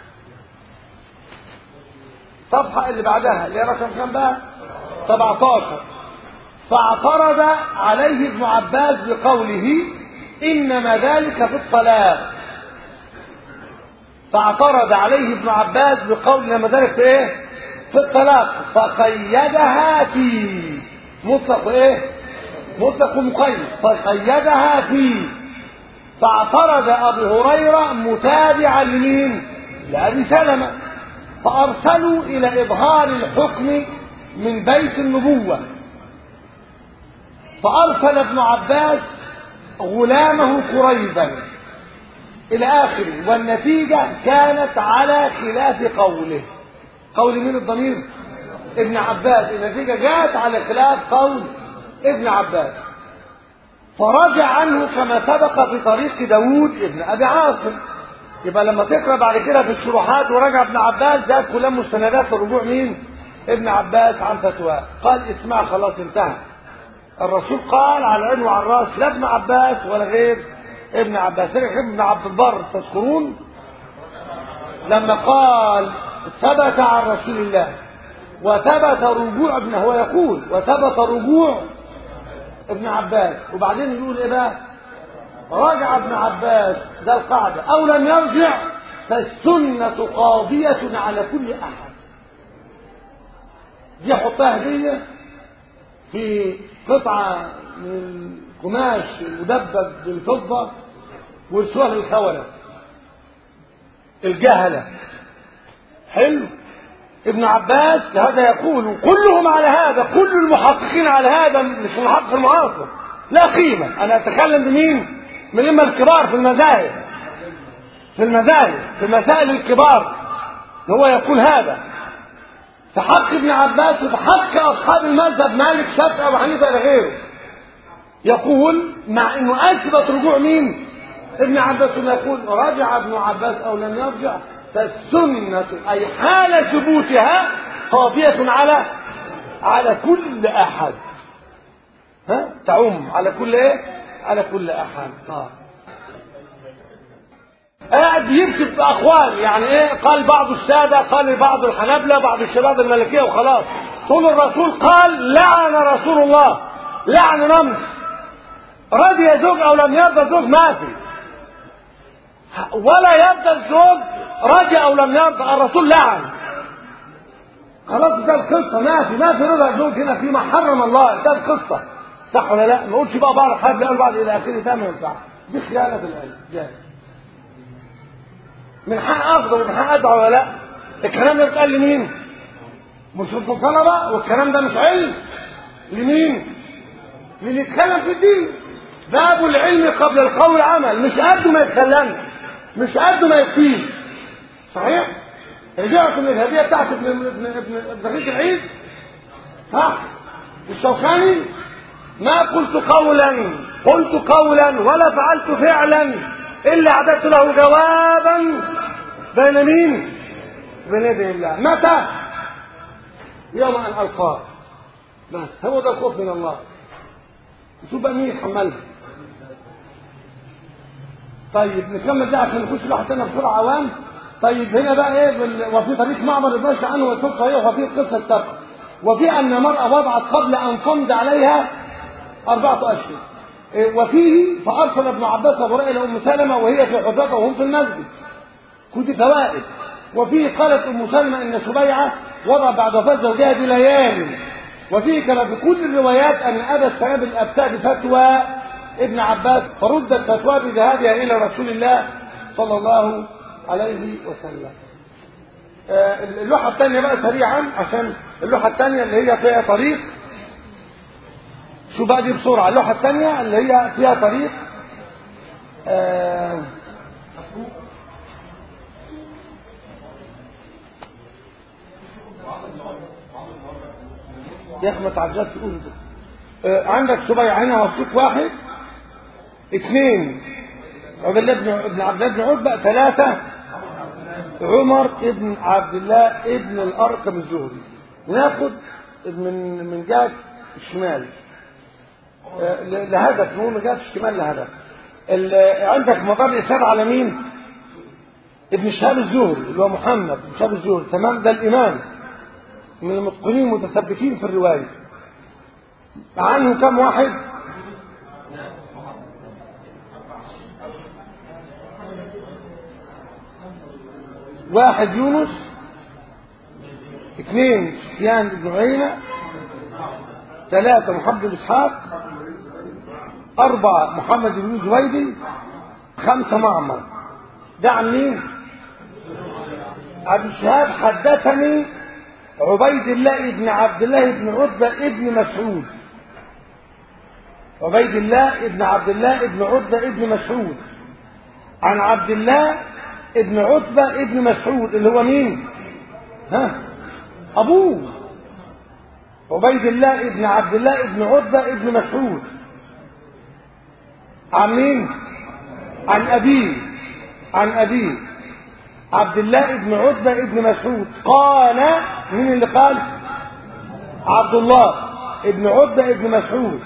الصفحة اللي بعدها اللي هي رقم كام بقى؟ 17 فاعترض عليه ابن عباس بقوله إنما ذلك في الطلاق فاعترض عليه ابن عباس بقول إنما ذلك في إيه؟ في الطلاق فقيدها في مطلق إيه؟ مطلق ومقيد فقيدها في فاعترض أبو هريرة متابعا لمين؟ لأبي سلمة فأرسلوا إلى إظهار الحكم من بيت النبوة فأرسل ابن عباس غلامه قريبا إلى آخره والنتيجة كانت على خلاف قوله قول مين الضمير ابن عباس النتيجة جاءت على خلاف قول ابن عباس فرجع عنه كما سبق في طريق داود ابن أبي عاصم يبقى لما تقرا بعد كده في الشروحات ورجع ابن عباس ده كلها مستندات الرجوع مين ابن عباس عن فتواه قال اسمع خلاص انتهى الرسول قال على العين وعلى الراس لا ابن عباس ولا غير ابن عباس ابن عبد البر تذكرون لما قال ثبت عن رسول الله وثبت رجوع ابن هو يقول وثبت رجوع ابن عباس وبعدين يقول ايه بقى رجع ابن عباس ده القاعدة او لم يرجع فالسنة قاضية على كل احد دي حطها هدية في قطعة من قماش مدبب بالفضة وارسوها للخولة الجهلة حلو ابن عباس هذا يقول كلهم على هذا كل المحققين على هذا مش المحقق المعاصر لا قيمة أنا أتكلم بمين من إما الكبار في المذاهب في المذاهب في مسائل الكبار هو يقول هذا في حق ابن عباس وفي حق أصحاب المذهب مالك شافعي أبو حنيفة إلى غيره يقول مع انه اثبت رجوع مين ابن عباس يقول رجع ابن عباس او لم يرجع فالسنة اي حال ثبوتها قاضية على على كل احد ها تعم على كل ايه على كل احد اه قاعد يكتب باقوال يعني ايه قال بعض الساده قال بعض الحنابله بعض الشباب الملكيه وخلاص طول الرسول قال لعن رسول الله لعن رمز رضي زوج او لم يرضى زوج ما في ولا يرضى الزوج رضي او لم يرضى الرسول لعن خلاص ده القصه ما في ما في رضا الزوج هنا في ما حرم الله ده القصه صح ولا لا؟ ما نقولش بقى بعض حد قال بعض الى اخره ده ما ينفعش دي خيانه العلم جاهز من حق اخده ومن حق ادعو ولا لا؟ الكلام ده بيتقال لمين؟ مش في الطلبه والكلام ده مش علم لمين؟ اللي يتكلم في الدين باب العلم قبل القول عمل مش قد ما يتكلمش مش قد ما يكفيش صحيح رجعت من الهديه بتاعت ابن ابن ابن ابن رفيق العيد صح الشوكاني ما قلت قولا قلت قولا ولا فعلت فعلا الا اعددت له جوابا بين مين بين يدي الله متى يوم ان القاه بس هو ده الخوف من الله شوف بقى مين يتحملها طيب نكمل ده عشان نخش لواحد تاني بسرعه عوام طيب هنا بقى ايه بال... وفي طريق معمر الباشا عنه والصوت صحيح وفي قصه السبق وفي ان مرأة وضعت قبل ان تمضي عليها أربعة أشهر إيه وفيه فأرسل ابن عباس أبو إلى أم سلمة وهي في حجرتها وهم في المسجد كنت فوائد وفيه قالت أم سلمة إن شبيعة وضع بعد وفاة زوجها بليالي وفيه كما في كل الروايات أن أبا السنابل أفتى بفتوى ابن عباس فردت فتوى بذهابها إلى رسول الله صلى الله عليه وسلم آه، اللوحة الثانية بقى سريعا عشان اللوحة الثانية اللي هي فيها طريق شو بقى دي بسرعة اللوحة الثانية اللي هي فيها طريق آه يا اخي ما تعجلش تقول ده آه عندك سبيعين وسوق واحد اثنين عبد الله بن ابن عبد الله بن عتبة ثلاثة عمر ابن عبد الله ابن الأرقم الزهري ناخد من من جهة الشمال آه، ل- لهدف نقول من جهة الشمال لهدف ال- عندك مدار الإسناد على مين؟ ابن شهاب الزهري اللي هو محمد بن شهاب الزهري تمام ده الإمام من المتقنين المتثبتين في الرواية عنه كم واحد؟ واحد يونس اثنين سفيان بن عيينة ثلاثة محمد بن إسحاق أربعة محمد بن زبيدي خمسة معمر ده عن مين؟ عبد الشهاب حدثني عبيد الله بن عبد الله بن عتبة ابن مسعود عبيد الله بن عبد الله بن عتبة ابن مسعود عن عبد الله ابن عتبة ابن مسعود اللي هو مين؟ ها؟ أبوه عبيد الله ابن عبد الله ابن عتبة ابن مسعود عن مين؟ عن أبيه عن أبيه عبد الله ابن عتبة ابن مسعود قال مين اللي قال؟ عبد الله ابن عتبة ابن مسعود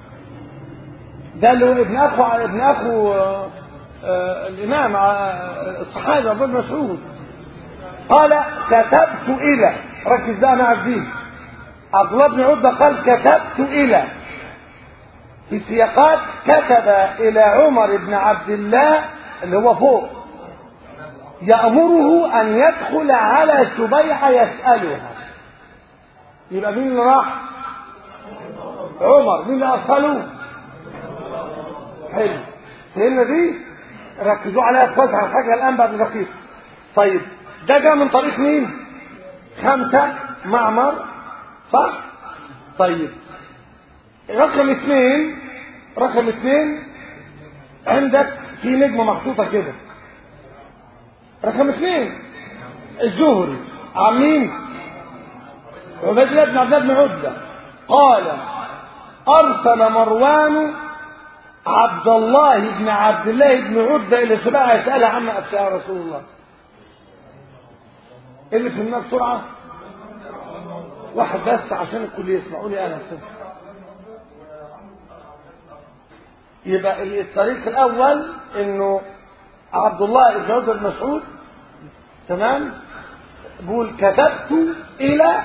ده اللي هو ابن أخو ابن أخو آه، آه، الإمام آه، الصحابي عبد الله بن مسعود قال كتبت إلى ركز بقى معك دي عبد الله بن عتبة قال كتبت إلى في سياقات كتب إلى عمر بن عبد الله اللي هو فوق يأمره أن يدخل على سبيعة يسألها يبقى مين اللي راح؟ عمر مين اللي أرسله؟ حلو فهمنا دي؟ ركزوا عليها كويس على الحاجة الآن بعد دقيقة طيب ده جاء من طريق مين؟ خمسة معمر صح؟ طيب رقم اثنين رقم اثنين عندك في نجمة محطوطة كده رقم اثنين الزهري عن مين؟ عبيد الله بن عبد الله بن عتبة قال أرسل مروان عبد الله بن عبد الله بن عتبة إلى سباعة يسألها عما أفتى يا رسول الله إيه اللي في النار بسرعة واحد بس عشان الكل يسمعوا لي أنا سمع يبقى الطريق الأول إنه عبد الله بن عتبة بن مسعود تمام بيقول كتبت إلى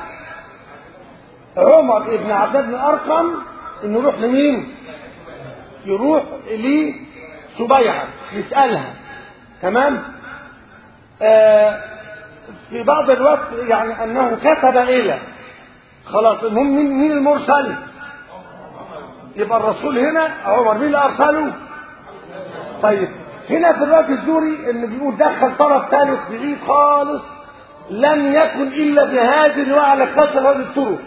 عمر بن عبد الله بن الأرقم إنه يروح لمين؟ يروح لسبيعة يسألها تمام؟ آه في بعض الوقت يعني أنه كتب إلى خلاص المهم مين, مين المرسل؟ يبقى الرسول هنا عمر مين اللي أرسله؟ طيب هنا في الوقت الزوري اللي بيقول دخل طرف ثالث بعيد خالص لم يكن إلا بهذه الرواية على كثر هذه الطرق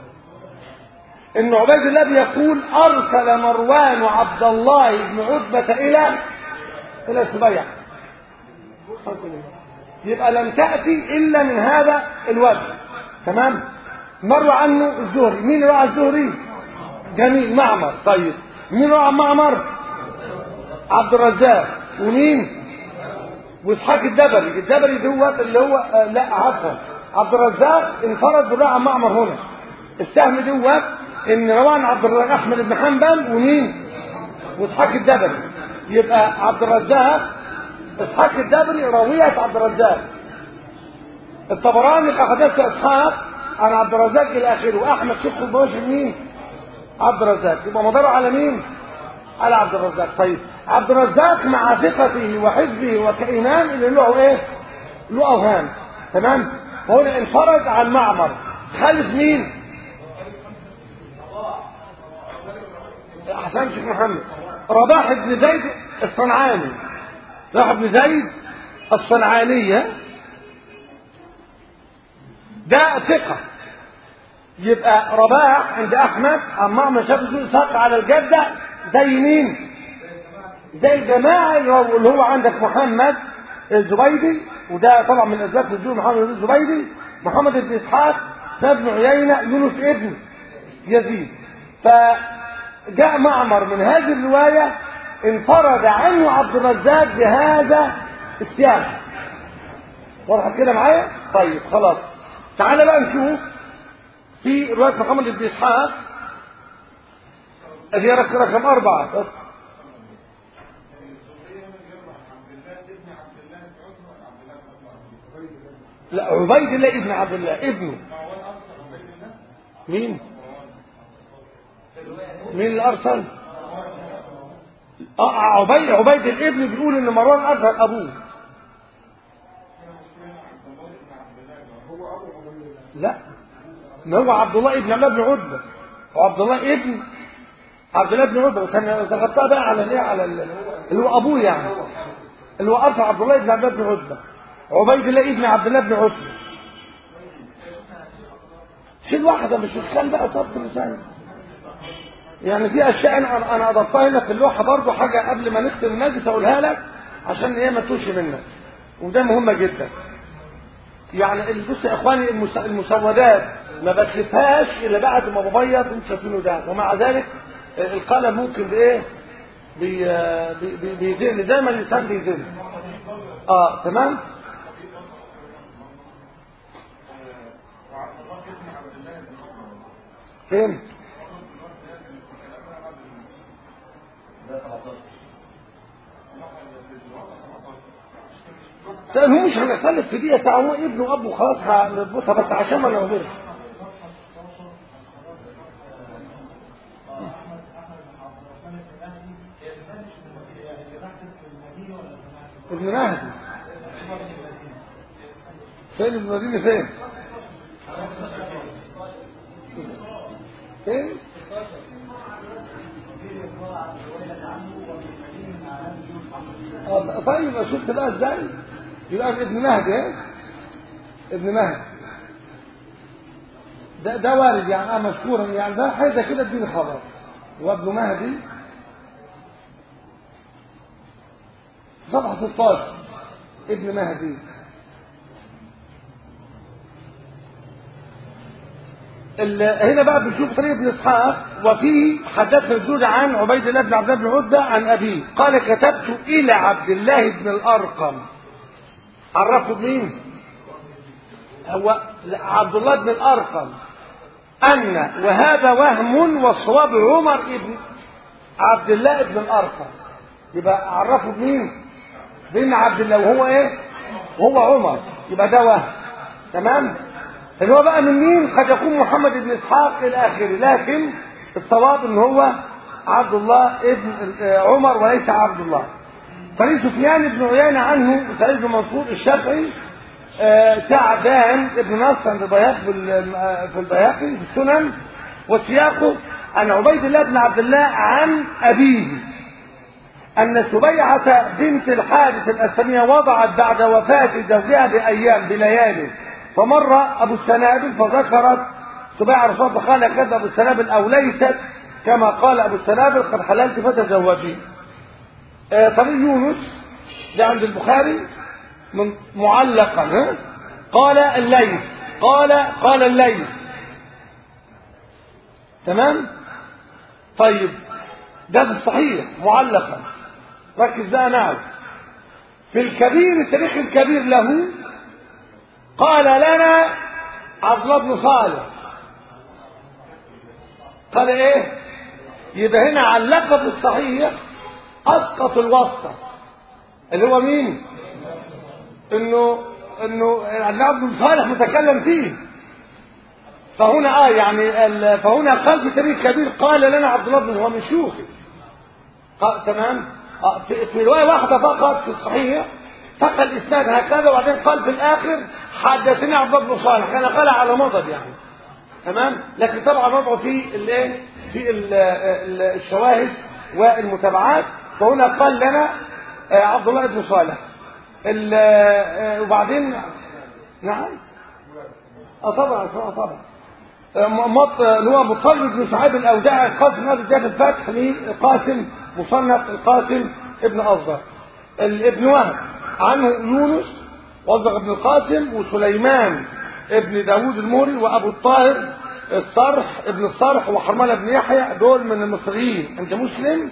ان عبيد الله بيقول ارسل مروان عبد الله بن عتبة الى الى سبيع يبقى لم تأتي الا من هذا الوجه تمام مر عنه الزهري مين روى عن الزهري جميل معمر طيب مين روى عن معمر عبد الرزاق ومين واسحاق الدبري الدبري دوت اللي هو آه لا عفوا عبد الرزاق انفرد بالرواية عن معمر هنا السهم دوت ان روان عبد الرزاق احمد بن حنبل ومين واسحاق الدبري يبقى عبد الرزاق اسحاق الدبري راوية عبد الرزاق الطبراني اخذته اسحاق عن عبد الرزاق الى اخره واحمد شيخ الباشر مين عبد الرزاق يبقى مداره على مين على عبد الرزاق طيب عبد الرزاق مع ثقته وحفظه وكإمام اللي له ايه له اوهام تمام وهنا انفرد عن معمر خالف مين حسن شيخ محمد رباح بن زيد الصنعاني رباح بن زيد الصنعانية ده ثقة يبقى رباح عند أحمد عن معمر شاب بن إسحاق على الجدة زي مين؟ زي الجماعة اللي هو عندك محمد الزبيدي وده طبعا من أسباب نزول محمد بن الزبيدي محمد بن إسحاق ابن عيينة يونس ابن يزيد فجاء معمر من هذه الرواية انفرد عنه عبد الرزاق بهذا السياق واضح كده معايا طيب خلاص تعالى بقى نشوف في رواية محمد بن إسحاق هي رقم أربعة لا عبيد الله ابن عبد الله ابنه مين مين اللي ارسل اه عبيد عبيد الابن بيقول ان مروان ارسل ابوه لا ما هو عبد الله ابن عبد الله بن عتبه وعبد الله ابن عبد الله بن عتبه كان ذكرتها بقى على الايه على اللي هو ابوه يعني اللي هو ارسل عبد الله بن عبد الله بن عتبه عبيد الله ابن عبد الله بن عتبه شيل واحده مش اشكال بقى صرف لسان يعني في اشياء انا انا اضفتها هنا في اللوحه برضو حاجه قبل ما نختم المجلس اقولها لك عشان ايه ما توش منك وده مهمه جدا يعني بص يا اخواني المسودات ما بكتبهاش الا بعد ما ببيض انتوا شايفينه ده ومع ذلك القلم ممكن بايه بي بيزن زي ما اللسان بيزن اه تمام فين لأنه مش هنختلف في دي بتاع هو ابنه وابوه خلاص هنربطها بس عشان ما نغلطش ابن مهدي فين ابن مدينة فين؟ فين؟ طيب شفت بقى ازاي؟ يبقى ابن مهدي ايه؟ ابن مهدي ده ده وارد يعني اه مشكورا يعني ده حاجه كده اديني خبر وابن مهدي صفحه 16 ابن مهدي هنا بقى بنشوف طريق ابن اسحاق وفيه حدث الزوج عن عبيد الله بن عبد الله بن عتبة عن أبيه قال كتبت إلى عبد الله بن الأرقم عرفوا مين؟ هو عبد الله بن الأرقم أن وهذا وهم والصواب عمر بن عبد الله بن الأرقم يبقى عرفوا مين؟ بين عبد الله وهو إيه؟ وهو عمر يبقى ده وهم تمام؟ اللي هو بقى من مين قد يكون محمد بن اسحاق الى اخره لكن الصواب ان هو عبد الله ابن عمر وليس عبد الله فريد سفيان بن عيينة عنه سعيد بن منصور الشافعي سعدان ابن نصر عند البيهقي في البيهقي في السنن وسياقه عن عبيد الله بن عبد الله عن ابيه أن سبيعة بنت الحارث الأسلمية وضعت بعد وفاة زوجها بأيام بليالي فمر أبو السنابل فذكرت سبيعة رسول الله قال كذا أبو السنابل أو ليست كما قال أبو السنابل قد حللت فتزوجي آه طريق يونس ده عند البخاري من معلقا ها؟ قال الليث قال قال الليث تمام طيب ده في الصحيح معلقا ركز بقى نعم في الكبير التاريخ الكبير له قال لنا عبد الله بن صالح قال ايه يبقى هنا علق في الصحيح اسقط الواسطه اللي هو مين انه انه عبد الله بن صالح متكلم فيه فهنا اه يعني فهنا قال في تاريخ كبير قال لنا عبد الله بن هو من شيوخه تمام آه في, في روايه واحده فقط في الصحيح سقى الاسناد هكذا وبعدين قال في الاخر حدثني عبد الله بن صالح كان قال على مضض يعني تمام لكن طبعا وضعه في الايه في ال ال الشواهد والمتابعات فهنا قال لنا عبد الله بن صالح وبعدين نعم اه طبعا طبعا طبعا مط اللي هو مطلب بن شعيب الاوداعي القاسم هذا جاء في الفتح للقاسم مصنف القاسم ابن اصغر ابن وهب عنه يونس وزغ بن القاسم وسليمان ابن داوود الموري وابو الطاهر الصرح ابن الصرح وحرمله بن يحيى دول من المصريين انت مسلم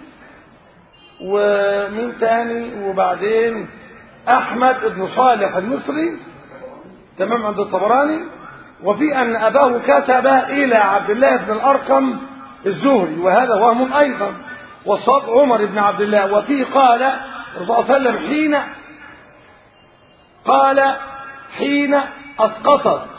ومين تاني وبعدين احمد بن صالح المصري تمام عند الطبراني وفي ان اباه كتب الى عبد الله بن الارقم الزهري وهذا وهم ايضا وصاب عمر بن عبد الله وفيه قال الرسول صلى الله عليه وسلم حين قال حين اسقطت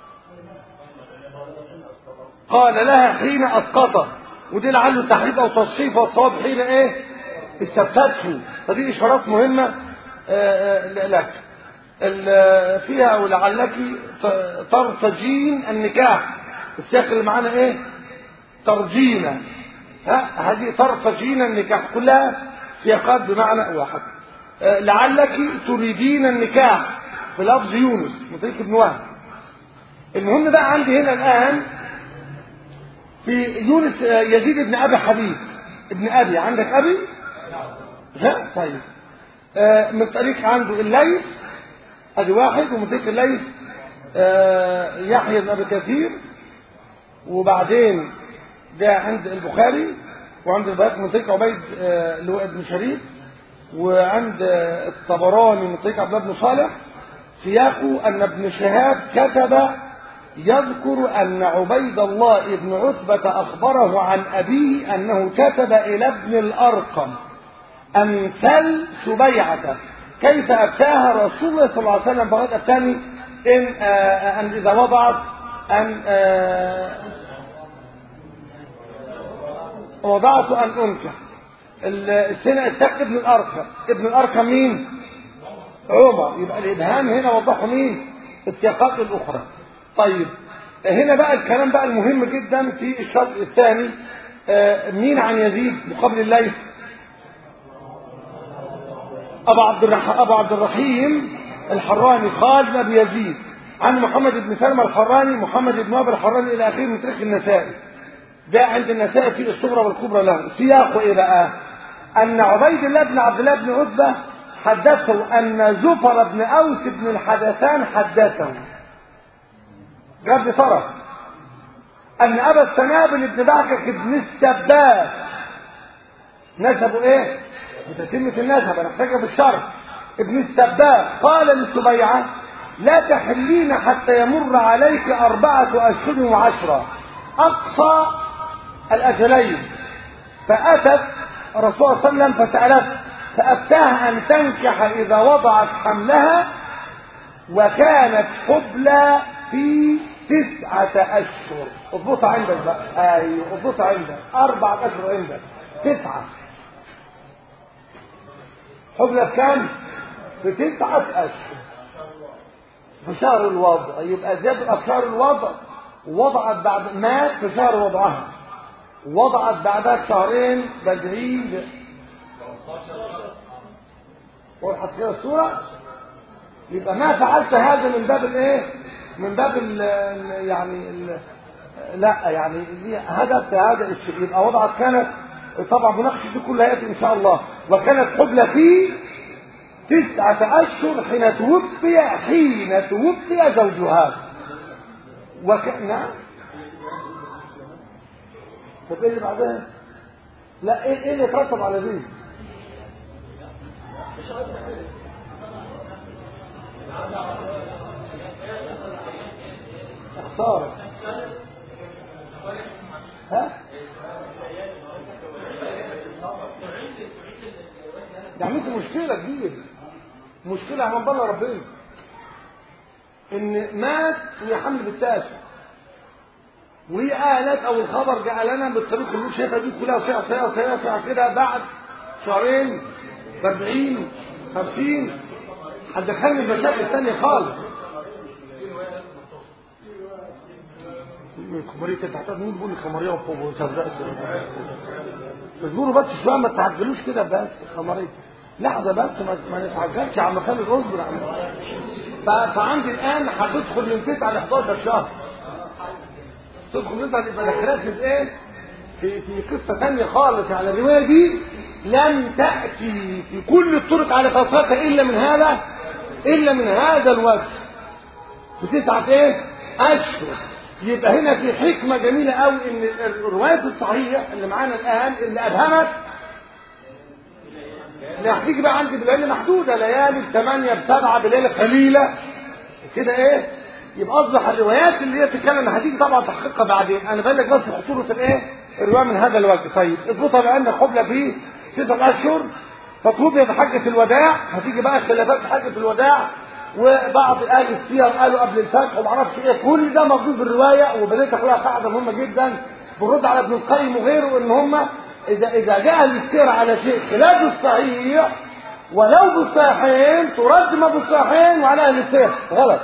قال لها حين اسقطت ودي لعله تحريف او تصحيف والصواب حين ايه استفتته فدي اشارات مهمه لك فيها ولعلك ترتجين النكاح السياق اللي معانا ايه ترجينا ها هذه ترتجين النكاح كلها سياقات بمعنى واحد لعلك تريدين النكاح في لفظ يونس مطيق بن وهب المهم بقى عندي هنا الان في يونس يزيد بن ابي حبيب ابن ابي عندك ابي لا طيب من طريق عنده الليث ادي واحد ومن طريق الليث يحيى بن ابي كثير وبعدين جاء عند البخاري وعند البيهقي من طريق عبيد اللي هو ابن شريف وعند الطبراني من طريق عبد الله بن صالح سياقه ان ابن شهاب كتب يذكر أن عبيد الله بن عتبة أخبره عن أبيه أنه كتب إلى ابن الأرقم أن سل سبيعة كيف أفتاها رسول الله صلى الله عليه وسلم فقد أفتاني إن, آه أن إذا وضعت أن آه وضعت أن أنكح السنة السقف ابن الأرقم ابن الأرقم مين؟ عمر يبقى الإبهام هنا وضحوا مين؟ السياقات الأخرى طيب هنا بقى الكلام بقى المهم جدا في الشرط الثاني مين عن يزيد مقابل الليث ابو عبد الرحيم ابو عبد الرحيم الحراني خالد بن يزيد عن محمد بن سلمى الحراني محمد بن وهب الحراني الى اخره من تاريخ النسائي ده عند النسائي في الصغرى والكبرى له سياقه ايه بقى ان عبيد الله بن عبد الله بن عتبه حدثه ان زفر بن اوس بن الحدثان حدثه جاب طرف ان ابا السنابل بن بعكك بن السباب نسبه ايه بتتمة النسب انا محتاجها بالشرط ابن السباب قال لسبيعة لا تحلين حتى يمر عليك أربعة أشهر وعشرة أقصى الأجلين فأتت الرسول صلى الله عليه وسلم فسألته فأفتاها أن تنكح إذا وضعت حملها وكانت حبلى في تسعة أشهر اضبطها عندك بقى أيوه اضبطها عندك أربعة أشهر عندك تسعة حبلى كام؟ في تسعة أشهر في شهر الوضع يبقى زاد في شهر الوضع وضعت بعد مات في شهر وضعها وضعت بعدها بشهرين بدري وضحت كده الصورة يبقى ما فعلت هذا من باب الايه من باب ال يعني ال لا يعني دي هدف هذا الشيء يبقى وضعت كانت طبعا مناقشه دي كلها ياتي ان شاء الله وكانت حبلى في تسعة أشهر حين توفي حين توفي زوجها وكان طب ايه اللي بعدها؟ لا ايه ايه اللي يترتب على دي؟ خسارة ها؟ يعني انت مشكلة كبيرة مشكلة من بره ربنا ان مات وهي حمل بالتاسع وهي قالت او الخبر جاء لنا بالطريق اللي شايفها دي كلها ساعة ساعة ساعة ساعة كده بعد شهرين 40 50 هتدخلني المشاكل الثانية خالص الخمارية انت هتقعد مين بيقول الخمارية وفوق وصدقت اصبروا بس شوية ما تعجلوش كده بس الخمارية لحظة بس ما, ما نتعجلش يا عم خالد اصبر يا عم ف- فعندي الان هتدخل من 9 ل 11 شهر تدخل من 9 يبقى دخلت في ايه في في قصه ثانيه خالص يعني الروايه دي لم تاتي في كل الطرق على قصتها الا من هذا الا من هذا الوجه في تسعه ايه اشهر يبقى هنا في حكمه جميله قوي ان الروايات الصحيحه اللي معانا الان اللي ابهمت لا هتيجي بقى عندي بليالي محدوده ليالي بثمانيه بسبعه بليله قليله كده ايه يبقى اصبح الروايات اللي هي تتكلم هتيجي طبعا تحقيقها بعدين انا بقول لك بس خطوره الايه الروايه من هذا الوجه طيب اضبطها بان قبل في تسع اشهر فطلب بحجه الوداع هتيجي بقى خلافات في حجه الوداع وبعض اهل السير قالوا قبل الفتح وما اعرفش ايه كل ده موجود في الروايه وبدات اخليها قاعده مهمه جدا بنرد على ابن القيم وغيره ان هم اذا اذا جاء السير على شيء خلاف الصحيح ولو بالصحيحين ترد ما بالصحيحين وعلى اهل السير غلط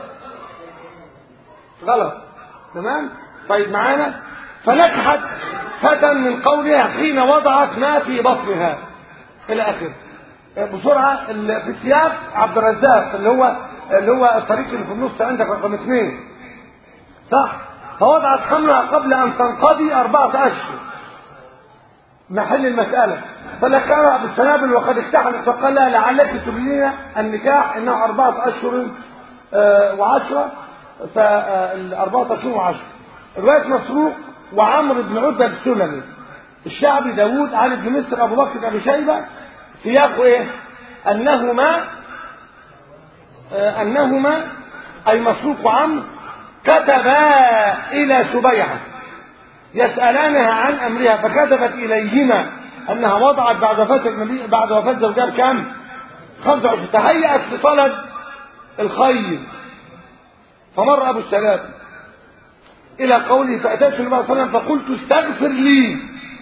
غلط تمام طيب معانا فنكحت فتى من قولها حين وضعت ما في بطنها الى اخره بسرعه ال- في السياق عبد الرزاق اللي هو اللي هو الطريق اللي في النص عندك رقم اثنين صح فوضعت حملها قبل ان تنقضي اربعه اشهر محل المساله فذكرها بالسنابل وقد اكتحلت فقال لها لعلك تبلين النكاح انه اربعه اشهر آه، وعشره فالأربعة أشهر وعشر رواية مسروق وعمرو بن عتبة السلمي الشعبي داوود عن ابن مصر أبو بكر أبي شيبة سياقه إيه؟ أنهما آه، أنهما أي مسروق وعمرو كتبا إلى سبيعة يسألانها عن أمرها فكتبت إليهما أنها وضعت بعد وفاة النبي بعد وفاة زوجها بكم؟ 25 تهيأت لطلب الخير فمر أبو السلام إلى قوله فأتيت النبي صلى الله عليه وسلم فقلت استغفر لي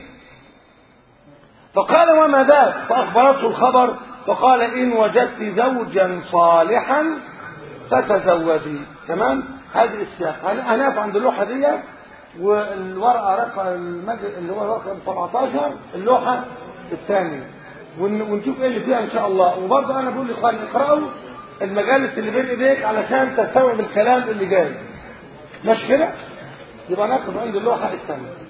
فقال وما ذاك فأخبرته الخبر فقال إن وجدت زوجا صالحا فتزوجي تمام هذه السياق هنقف عند اللوحة دي والورقة رقم المجل اللي هو رقم 17 اللوحة الثانية ون- ونشوف ايه اللي فيها ان شاء الله وبرضه انا بقول لاخواني اقرأوا المجالس اللي بين ايديك علشان تستوعب الكلام اللي جاي مش كده يبقى نقف عند اللوحة الثانية